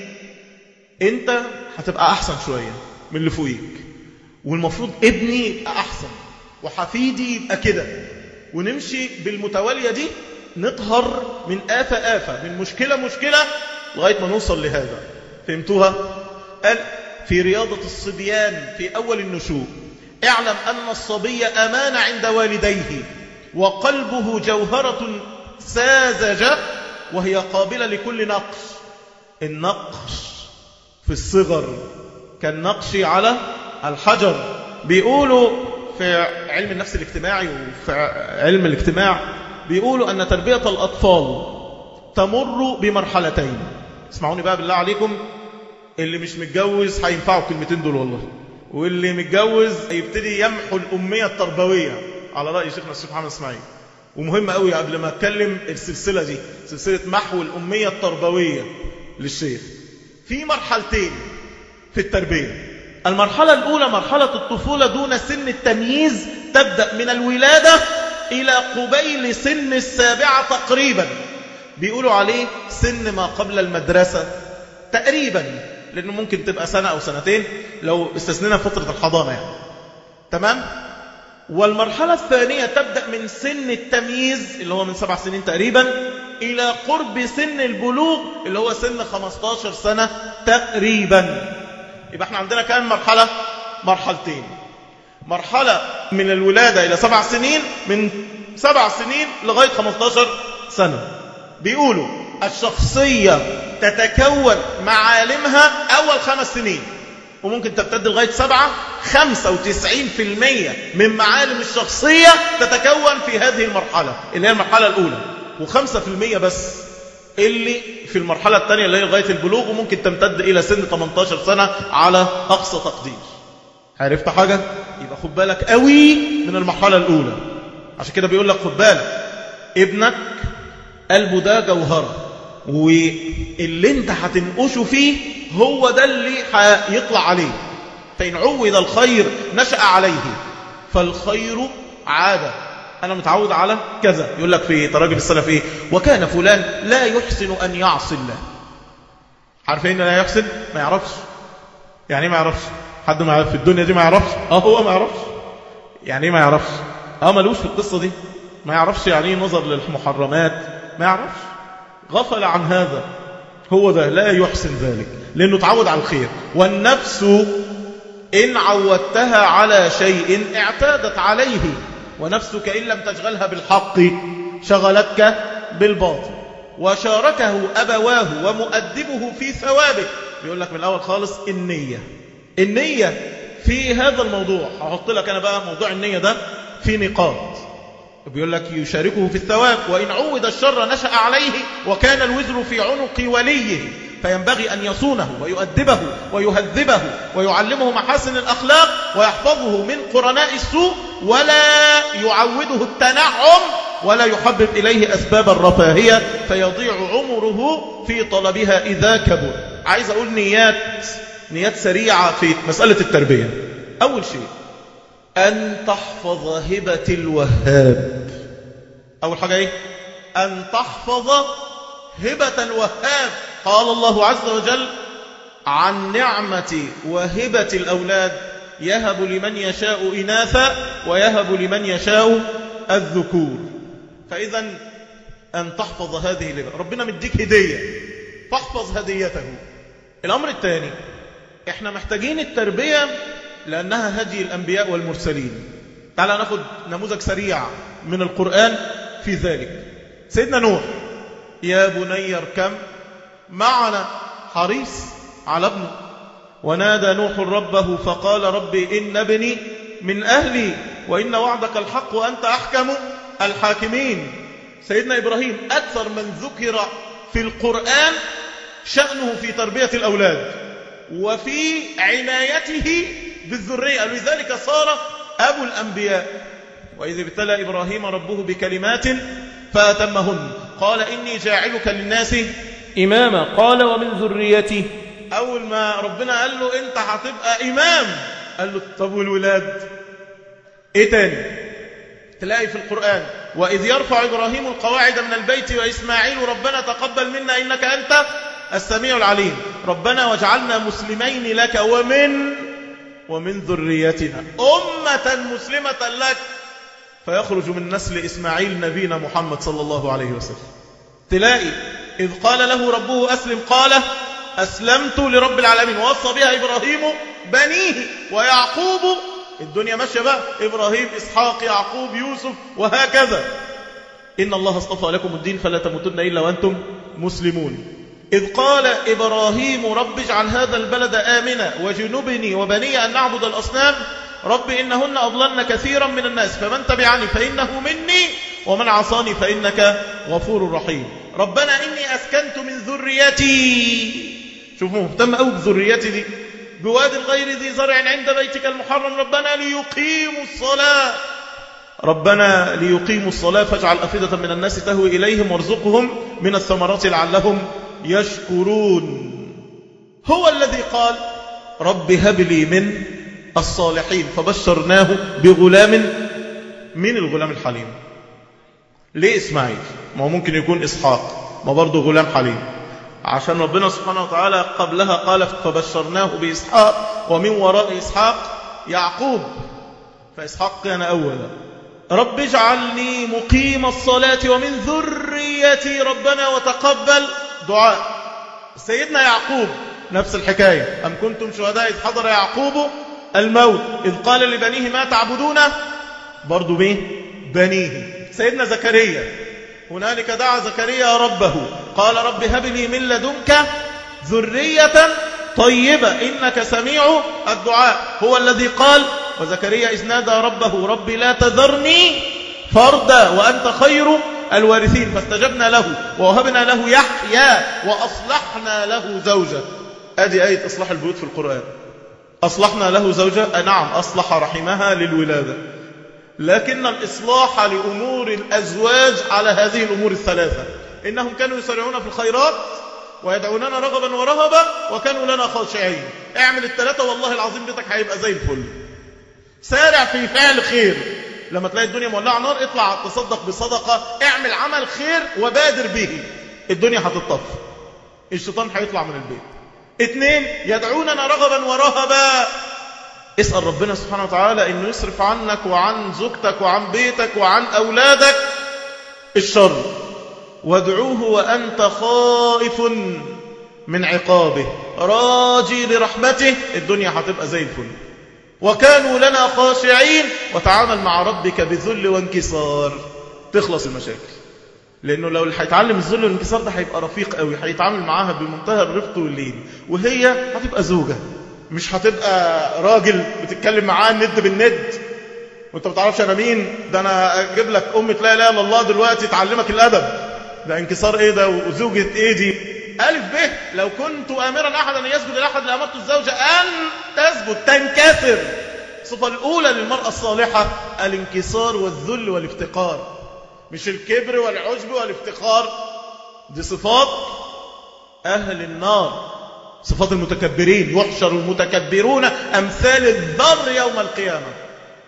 انت هتبقى احسن شوية من اللي فوقيك والمفروض ابني يبقى احسن وحفيدي يبقى كده ونمشي بالمتوالية دي نطهر من آفة آفة من مشكلة مشكلة لغاية ما نوصل لهذا فهمتوها قال في رياضة الصبيان في أول النشوء اعلم أن الصبي أمان عند والديه وقلبه جوهرة ساذجة وهي قابلة لكل نقش النقش في الصغر كالنقش على الحجر بيقولوا في علم النفس الاجتماعي وفي علم الاجتماع بيقولوا أن تربية الأطفال تمر بمرحلتين اسمعوني بقى بالله عليكم اللي مش متجوز هينفعوا الكلمتين دول والله واللي متجوز يبتدي يمحو الأمية التربوية على رأي شيخنا الشيخ محمد اسماعيل ومهم قوي قبل ما اتكلم السلسلة دي سلسلة محو الأمية التربوية للشيخ في مرحلتين في التربية المرحلة الأولى مرحلة الطفولة دون سن التمييز تبدأ من الولادة إلى قبيل سن السابعة تقريبا بيقولوا عليه سن ما قبل المدرسة تقريبا لأنه ممكن تبقى سنة أو سنتين لو استثنينا فترة الحضانة يعني تمام والمرحلة الثانية تبدأ من سن التمييز اللي هو من سبع سنين تقريبا إلى قرب سن البلوغ اللي هو سن 15 سنة تقريبا يبقى احنا عندنا كام مرحلة مرحلتين مرحلة من الولادة إلى سبع سنين من سبع سنين لغاية 15 سنة بيقولوا الشخصية تتكون معالمها أول خمس سنين وممكن تبتد لغاية سبعة خمسة وتسعين في المية من معالم الشخصية تتكون في هذه المرحلة اللي هي المرحلة الأولى وخمسة في المية بس اللي في المرحلة الثانية اللي هي لغاية البلوغ وممكن تمتد إلى سن 18 سنة على أقصى تقدير عرفت حاجة؟ يبقى خد بالك قوي من المرحلة الأولى عشان كده بيقول لك خد بالك ابنك قلبه ده جوهرة واللي انت هتنقشه فيه هو ده اللي هيطلع عليه فإن عود الخير نشأ عليه فالخير عادة أنا متعود على كذا يقول لك في تراجم السلف إيه وكان فلان لا يحسن أن يعصي الله عارفين لا يحسن ما يعرفش يعني ايه ما يعرفش حد ما يعرف في الدنيا دي ما يعرفش اه هو ما يعرفش يعني ايه ما يعرفش اه ملوش في القصة دي ما يعرفش يعني ايه نظر للمحرمات ما يعرفش غفل عن هذا هو ده لا يحسن ذلك لأنه تعود على الخير والنفس إن عودتها على شيء اعتادت عليه ونفسك إن لم تشغلها بالحق شغلتك بالباطل وشاركه أبواه ومؤدبه في ثوابه بيقول لك من الأول خالص النية النية في هذا الموضوع هحط لك أنا بقى موضوع النية ده في نقاط بيقول لك يشاركه في الثواب وإن عود الشر نشأ عليه وكان الوزر في عنق وليه فينبغي أن يصونه ويؤدبه ويهذبه ويعلمه محاسن الأخلاق ويحفظه من قرناء السوء ولا يعوده التنعم ولا يحبب إليه أسباب الرفاهية فيضيع عمره في طلبها إذا كبر عايز أقول نيات نيات سريعة في مسألة التربية أول شيء أن تحفظ هبة الوهاب أول حاجة إيه أن تحفظ هبة الوهاب قال الله عز وجل عن نعمة وهبة الأولاد يهب لمن يشاء إناثا ويهب لمن يشاء الذكور فإذا أن تحفظ هذه الهبة ربنا مديك هدية فاحفظ هديته الأمر الثاني احنا محتاجين التربية لأنها هدي الأنبياء والمرسلين تعال ناخد نموذج سريع من القرآن في ذلك سيدنا نوح يا بني اركم معنا حريص على ابنه ونادى نوح ربه فقال ربي إن ابني من أهلي وإن وعدك الحق وأنت أحكم الحاكمين سيدنا إبراهيم أكثر من ذكر في القرآن شأنه في تربية الأولاد وفي عنايته بالذرية لذلك صار أبو الأنبياء وإذ ابتلى إبراهيم ربه بكلمات فأتمهن قال إني جاعلك للناس إماما قال ومن ذريتي أول ما ربنا قال له أنت هتبقى إمام قال له طب والولاد إيه تاني تلاقي في القرآن وإذ يرفع إبراهيم القواعد من البيت وإسماعيل ربنا تقبل منا إنك أنت السميع العليم ربنا واجعلنا مسلمين لك ومن ومن ذريتنا أمة مسلمة لك فيخرج من نسل إسماعيل نبينا محمد صلى الله عليه وسلم تلاقي إذ قال له ربه أسلم قال أسلمت لرب العالمين ووصى بها إبراهيم بنيه ويعقوب الدنيا ماشية بقى إبراهيم إسحاق يعقوب يوسف وهكذا إن الله اصطفى لكم الدين فلا تموتن إلا وأنتم مسلمون إذ قال إبراهيم رب اجعل هذا البلد آمنا وجنبني وبني أن نعبد الأصنام رب إنهن أضللن كثيرا من الناس فمن تبعني فإنه مني ومن عصاني فإنك غفور رحيم ربنا إني أسكنت من ذريتي شوفوا مهتم أوي بذريتي دي بواد غير ذي زرع عند بيتك المحرم ربنا ليقيموا الصلاة ربنا ليقيموا الصلاة فاجعل أفئدة من الناس تهوي إليهم وارزقهم من الثمرات لعلهم يشكرون هو الذي قال رب هب لي من الصالحين فبشرناه بغلام من الغلام الحليم ليه إسماعيل ما هو ممكن يكون إسحاق ما برضه غلام حليم عشان ربنا سبحانه وتعالى قبلها قال فبشرناه بإسحاق ومن وراء إسحاق يعقوب فإسحاق كان أولا رب اجعلني مقيم الصلاة ومن ذريتي ربنا وتقبل دعاء سيدنا يعقوب نفس الحكاية أم كنتم شهداء إذ حضر يعقوب الموت إذ قال لبنيه ما تعبدون برضو مين بنيه سيدنا زكريا هنالك دعا زكريا ربه قال رب هب لي من لدنك ذرية طيبة إنك سميع الدعاء هو الذي قال وزكريا إذ نادى ربه رب لا تذرني فردا وأنت خير الوارثين فاستجبنا له ووهبنا له يحيى وأصلحنا له زوجة أدي آية إصلاح البيوت في القرآن أصلحنا له زوجة نعم أصلح رحمها للولادة لكن الإصلاح لأمور الأزواج على هذه الأمور الثلاثة إنهم كانوا يسرعون في الخيرات ويدعوننا رغبا ورهبا وكانوا لنا خاشعين اعمل الثلاثة والله العظيم بيتك هيبقى زي الفل سارع في فعل خير لما تلاقي الدنيا مولعة نار اطلع تصدق بصدقة اعمل عمل خير وبادر به الدنيا هتطفي الشيطان هيطلع من البيت اثنين يدعوننا رغبا ورهبا اسأل ربنا سبحانه وتعالى انه يصرف عنك وعن زوجتك وعن بيتك وعن اولادك الشر وادعوه وانت خائف من عقابه راجي لرحمته الدنيا هتبقى زي الفل وكانوا لنا خاشعين وتعامل مع ربك بذل وانكسار تخلص المشاكل لانه لو اللي هيتعلم الذل والانكسار ده هيبقى رفيق قوي هيتعامل معاها بمنتهى الرفق واللين وهي هتبقى زوجه مش هتبقى راجل بتتكلم معاه الند بالند وانت ما بتعرفش انا مين ده انا اجيب لك ام لا اله الا الله دلوقتي تعلمك الادب ده انكسار ايه ده وزوجة ايه دي ألف به لو كنت آمرا أحدا أن يسجد لأحد لأمرت الزوجة أن تسجد تنكسر الصفة الأولى للمرأة الصالحة الانكسار والذل والافتقار مش الكبر والعجب والافتقار دي صفات أهل النار صفات المتكبرين يحشر المتكبرون أمثال الذر يوم القيامة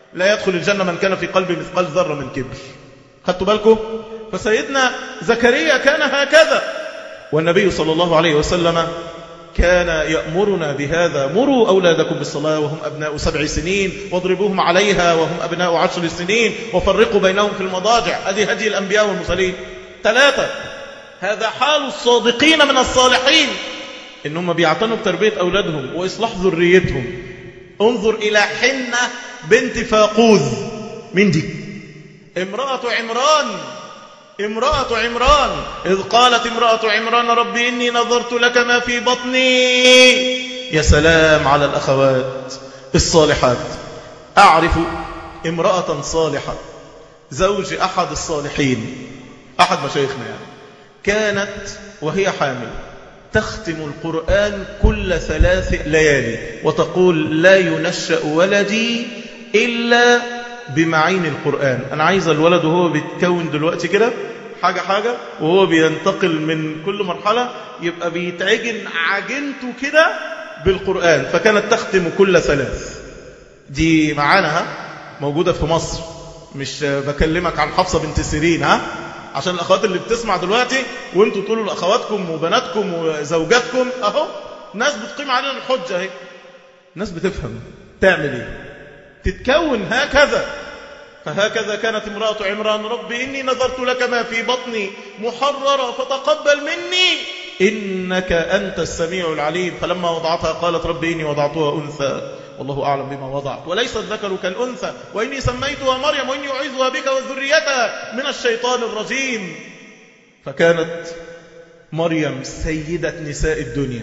لا يدخل الجنة من كان في قلبه مثقال ذرة من كبر خدتوا بالكم فسيدنا زكريا كان هكذا والنبي صلى الله عليه وسلم كان يأمرنا بهذا مروا أولادكم بالصلاة وهم أبناء سبع سنين واضربوهم عليها وهم أبناء عشر سنين وفرقوا بينهم في المضاجع هذه هدي الأنبياء والمرسلين ثلاثة هذا حال الصادقين من الصالحين إنهم بيعتنوا بتربية أولادهم وإصلاح ذريتهم انظر إلى حنة بنت فاقوذ من دي امرأة عمران امرأة عمران إذ قالت امرأة عمران رب إني نظرت لك ما في بطني يا سلام على الأخوات الصالحات أعرف امرأة صالحة زوج أحد الصالحين أحد مشايخنا يعني كانت وهي حامل تختم القرآن كل ثلاث ليالي وتقول لا ينشأ ولدي إلا بمعين القرآن أنا عايز الولد وهو بيتكون دلوقتي كده حاجة حاجة وهو بينتقل من كل مرحلة يبقى بيتعجن عجنته كده بالقرآن فكانت تختم كل ثلاث دي معانا ها موجودة في مصر مش بكلمك عن حفصة بنت سيرين ها عشان الأخوات اللي بتسمع دلوقتي وانتوا تقولوا لأخواتكم وبناتكم وزوجاتكم أهو ناس بتقيم علينا الحجة اهي ناس بتفهم تعمل ايه تتكون هكذا فهكذا كانت امرأة عمران رب إني نظرت لك ما في بطني محررة فتقبل مني إنك أنت السميع العليم فلما وضعتها قالت رب إني وضعتها أنثى والله أعلم بما وضعت وليس الذكر كالأنثى وإني سميتها مريم وإني أعيذها بك وذريتها من الشيطان الرجيم فكانت مريم سيدة نساء الدنيا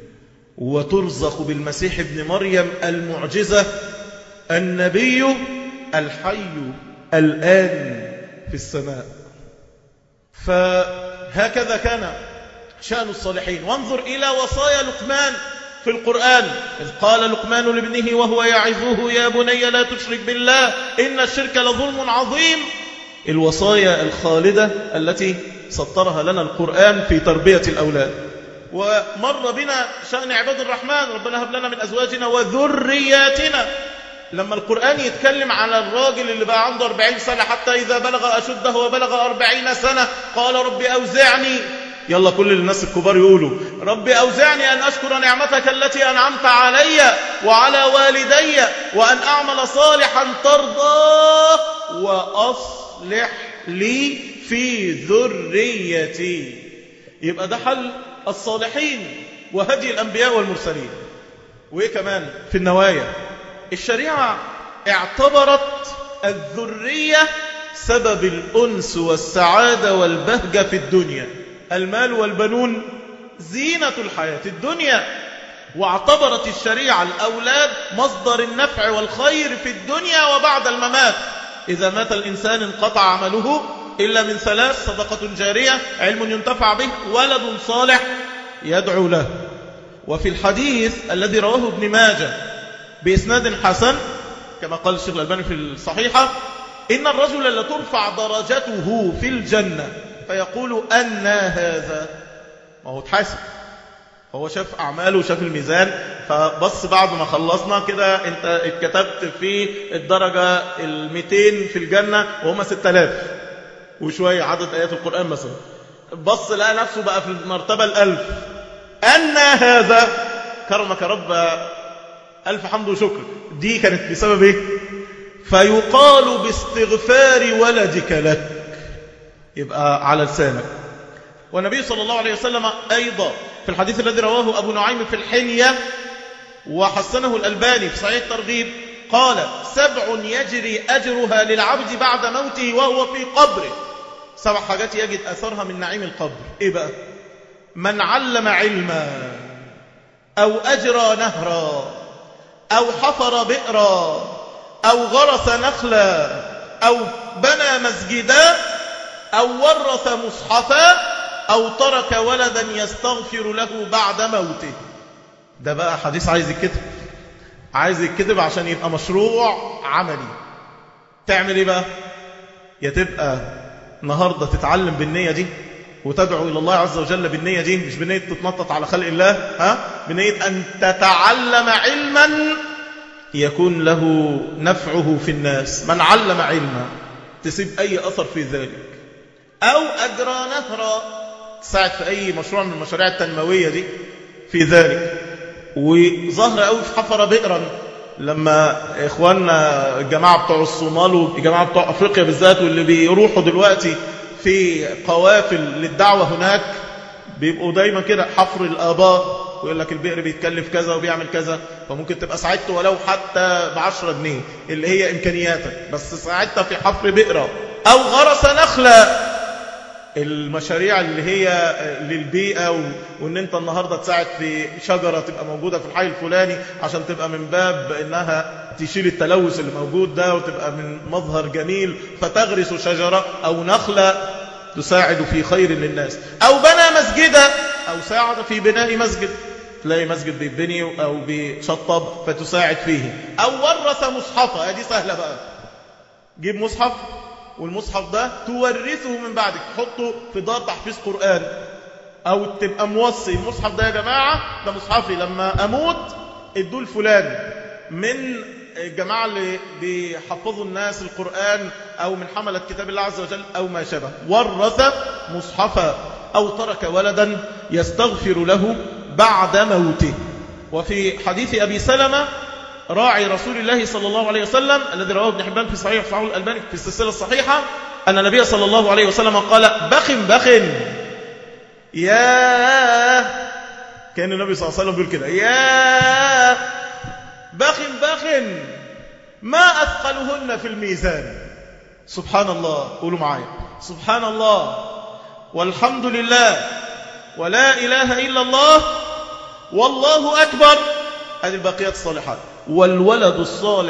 وترزق بالمسيح ابن مريم المعجزة النبي الحي الآن في السماء فهكذا كان شأن الصالحين وانظر إلى وصايا لقمان في القرآن إذ قال لقمان لابنه وهو يعظه يا بني لا تشرك بالله إن الشرك لظلم عظيم الوصايا الخالدة التي سطرها لنا القرآن في تربية الأولاد ومر بنا شأن عباد الرحمن ربنا هب لنا من أزواجنا وذرياتنا لما القرآن يتكلم على الراجل اللي بقى عنده 40 سنة حتى إذا بلغ أشده وبلغ 40 سنة قال رب أوزعني يلا كل الناس الكبار يقولوا رب أوزعني أن أشكر نعمتك التي أنعمت علي وعلى والدي وأن أعمل صالحا ترضاه وأصلح لي في ذريتي يبقى ده حل الصالحين وهدي الأنبياء والمرسلين وإيه كمان في النوايا الشريعة اعتبرت الذرية سبب الأنس والسعادة والبهجة في الدنيا المال والبنون زينة الحياة الدنيا واعتبرت الشريعة الأولاد مصدر النفع والخير في الدنيا وبعد الممات إذا مات الإنسان انقطع عمله إلا من ثلاث صدقة جارية علم ينتفع به ولد صالح يدعو له وفي الحديث الذي رواه ابن ماجه بإسناد حسن كما قال الشيخ الألباني في الصحيحة إن الرجل لترفع درجته في الجنة فيقول أن هذا ما هو تحاسب هو شاف أعماله وشاف الميزان فبص بعد ما خلصنا كده أنت اتكتبت في الدرجة الميتين في الجنة وهم ستة آلاف وشوية عدد آيات القرآن مثلا بص لقى نفسه بقى في المرتبة الألف أن هذا كرمك رب ألف حمد وشكر دي كانت بسبب إيه فيقال باستغفار ولدك لك يبقى على لسانك والنبي صلى الله عليه وسلم أيضا في الحديث الذي رواه أبو نعيم في الحلية وحسنه الألباني في صحيح الترغيب قال سبع يجري أجرها للعبد بعد موته وهو في قبره سبع حاجات يجد أثرها من نعيم القبر إيه بقى من علم علما أو أجرى نهرا أو حفر بئرا أو غرس نخلا أو بنى مسجدا أو ورث مصحفا أو ترك ولدا يستغفر له بعد موته ده بقى حديث عايز يتكتب عايز يتكتب عشان يبقى مشروع عملي تعمل ايه بقى يا تبقى النهاردة تتعلم بالنية دي وتدعو إلى الله عز وجل بالنية دي مش بنية تتنطط على خلق الله ها بنية أن تتعلم علما يكون له نفعه في الناس من علم علما تسيب أي أثر في ذلك أو أجرى نهرا تساعد في أي مشروع من المشاريع التنموية دي في ذلك وظهر قوي في حفر بئرا لما إخواننا الجماعة بتوع الصومال والجماعة بتوع أفريقيا بالذات واللي بيروحوا دلوقتي في قوافل للدعوة هناك بيبقوا دايما كده حفر الآبار ويقول لك البئر بيتكلف كذا وبيعمل كذا فممكن تبقى ساعدته ولو حتى بعشرة جنيه اللي هي إمكانياتك بس ساعدتها في حفر بئرة أو غرس نخلة المشاريع اللي هي للبيئة و... وان انت النهاردة تساعد في شجرة تبقى موجودة في الحي الفلاني عشان تبقى من باب انها تشيل التلوث اللي موجود ده وتبقى من مظهر جميل فتغرس شجرة او نخلة تساعد في خير للناس او بنى مسجدا او ساعد في بناء مسجد تلاقي مسجد بيبني او بيشطب فتساعد فيه او ورث مصحفة دي سهلة بقى جيب مصحف والمصحف ده تورثه من بعدك تحطه في دار تحفيظ قرآن أو تبقى موصي المصحف ده يا جماعة ده مصحفي لما أموت ادوه الفلان من الجماعة اللي بيحفظوا الناس القرآن أو من حملة كتاب الله عز وجل أو ما شابه ورث مصحفا أو ترك ولدا يستغفر له بعد موته وفي حديث أبي سلمة راعي رسول الله صلى الله عليه وسلم الذي رواه ابن حبان في صحيح صحيح الألباني في السلسلة الصحيحة أن النبي صلى الله عليه وسلم قال بخ بخ يا كان النبي صلى الله عليه وسلم بيقول كده يا بخ بخ ما أثقلهن في الميزان سبحان الله قولوا معايا سبحان الله والحمد لله ولا إله إلا الله والله أكبر هذه الباقيات الصالحات والولد الصالح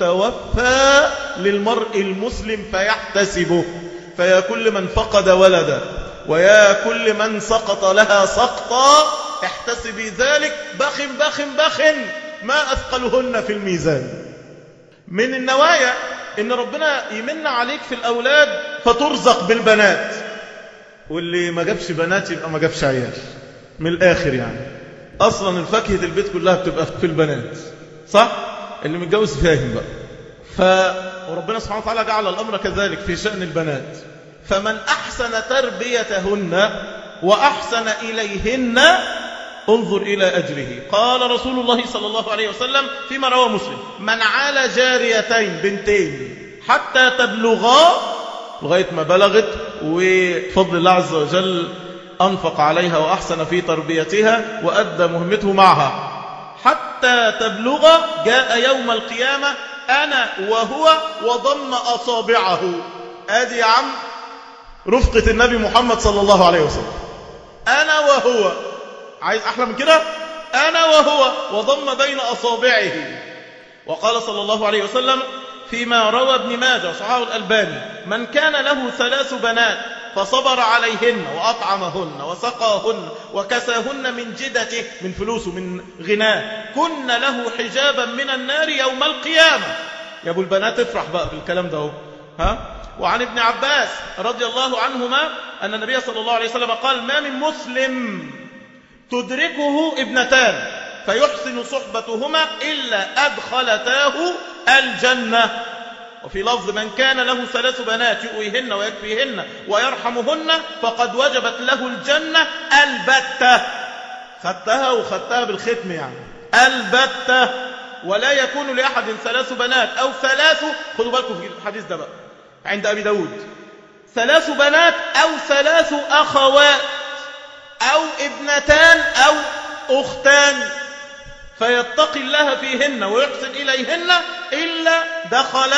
يتوفى للمرء المسلم فيحتسبه فيا كل من فقد ولدا ويا كل من سقط لها سقطا احتسبي ذلك بخ بخ بخ ما أثقلهن في الميزان من النوايا إن ربنا يمن عليك في الأولاد فترزق بالبنات واللي ما جابش بنات يبقى ما جابش عيال من الآخر يعني أصلا الفاكهة البيت كلها بتبقى في البنات صح؟ اللي متجوز فاهم بقى ف وربنا سبحانه وتعالى جعل الأمر كذلك في شأن البنات فمن أحسن تربيتهن وأحسن إليهن انظر إلى أجره قال رسول الله صلى الله عليه وسلم فيما روى مسلم من عال جاريتين بنتين حتى تبلغا لغاية ما بلغت وفضل الله عز وجل أنفق عليها وأحسن في تربيتها وأدى مهمته معها حتى تبلغ جاء يوم القيامة أنا وهو وضم أصابعه آدي يا عم رفقة النبي محمد صلى الله عليه وسلم أنا وهو عايز أحلى من كده أنا وهو وضم بين أصابعه وقال صلى الله عليه وسلم فيما روى ابن ماجه وصححه الألباني من كان له ثلاث بنات فصبر عليهن وأطعمهن وسقاهن وكساهن من جدته من فلوسه من غناه كن له حجابا من النار يوم القيامة يا ابو البنات افرح بقى بالكلام ده ها وعن ابن عباس رضي الله عنهما أن النبي صلى الله عليه وسلم قال ما من مسلم تدركه ابنتان فيحسن صحبتهما إلا أدخلتاه الجنة وفي لفظ من كان له ثلاث بنات يؤويهن ويكفيهن ويرحمهن فقد وجبت له الجنة البتة خدتها وخدتها بالختم يعني البتة ولا يكون لأحد ثلاث بنات أو ثلاث خدوا بالكم في الحديث ده بقى عند أبي داود ثلاث بنات أو ثلاث أخوات أو ابنتان أو أختان فيتقي الله فيهن ويحسن إليهن إلا دخل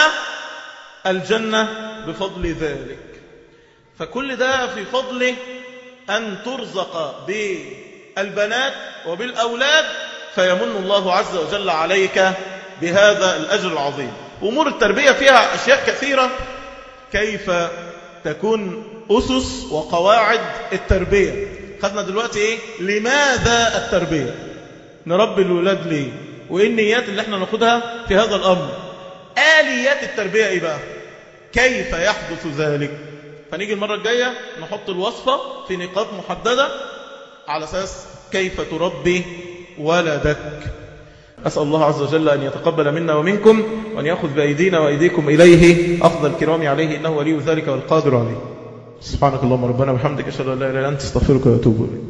الجنة بفضل ذلك فكل ده في فضل أن ترزق بالبنات وبالأولاد فيمن الله عز وجل عليك بهذا الأجر العظيم أمور التربية فيها أشياء كثيرة كيف تكون أسس وقواعد التربية خدنا دلوقتي إيه؟ لماذا التربية نربي الولاد ليه وإيه النيات اللي احنا ناخدها في هذا الأمر آليات التربية إيه بقى كيف يحدث ذلك فنيجي المرة الجاية نحط الوصفة في نقاط محددة على أساس كيف تربي ولدك أسأل الله عز وجل أن يتقبل منا ومنكم وأن يأخذ بأيدينا وأيديكم إليه أخذ الكرام عليه إنه ولي ذلك والقادر عليه سبحانك اللهم ربنا وبحمدك أشهد أن لا إله إلا أنت استغفرك وأتوب إليك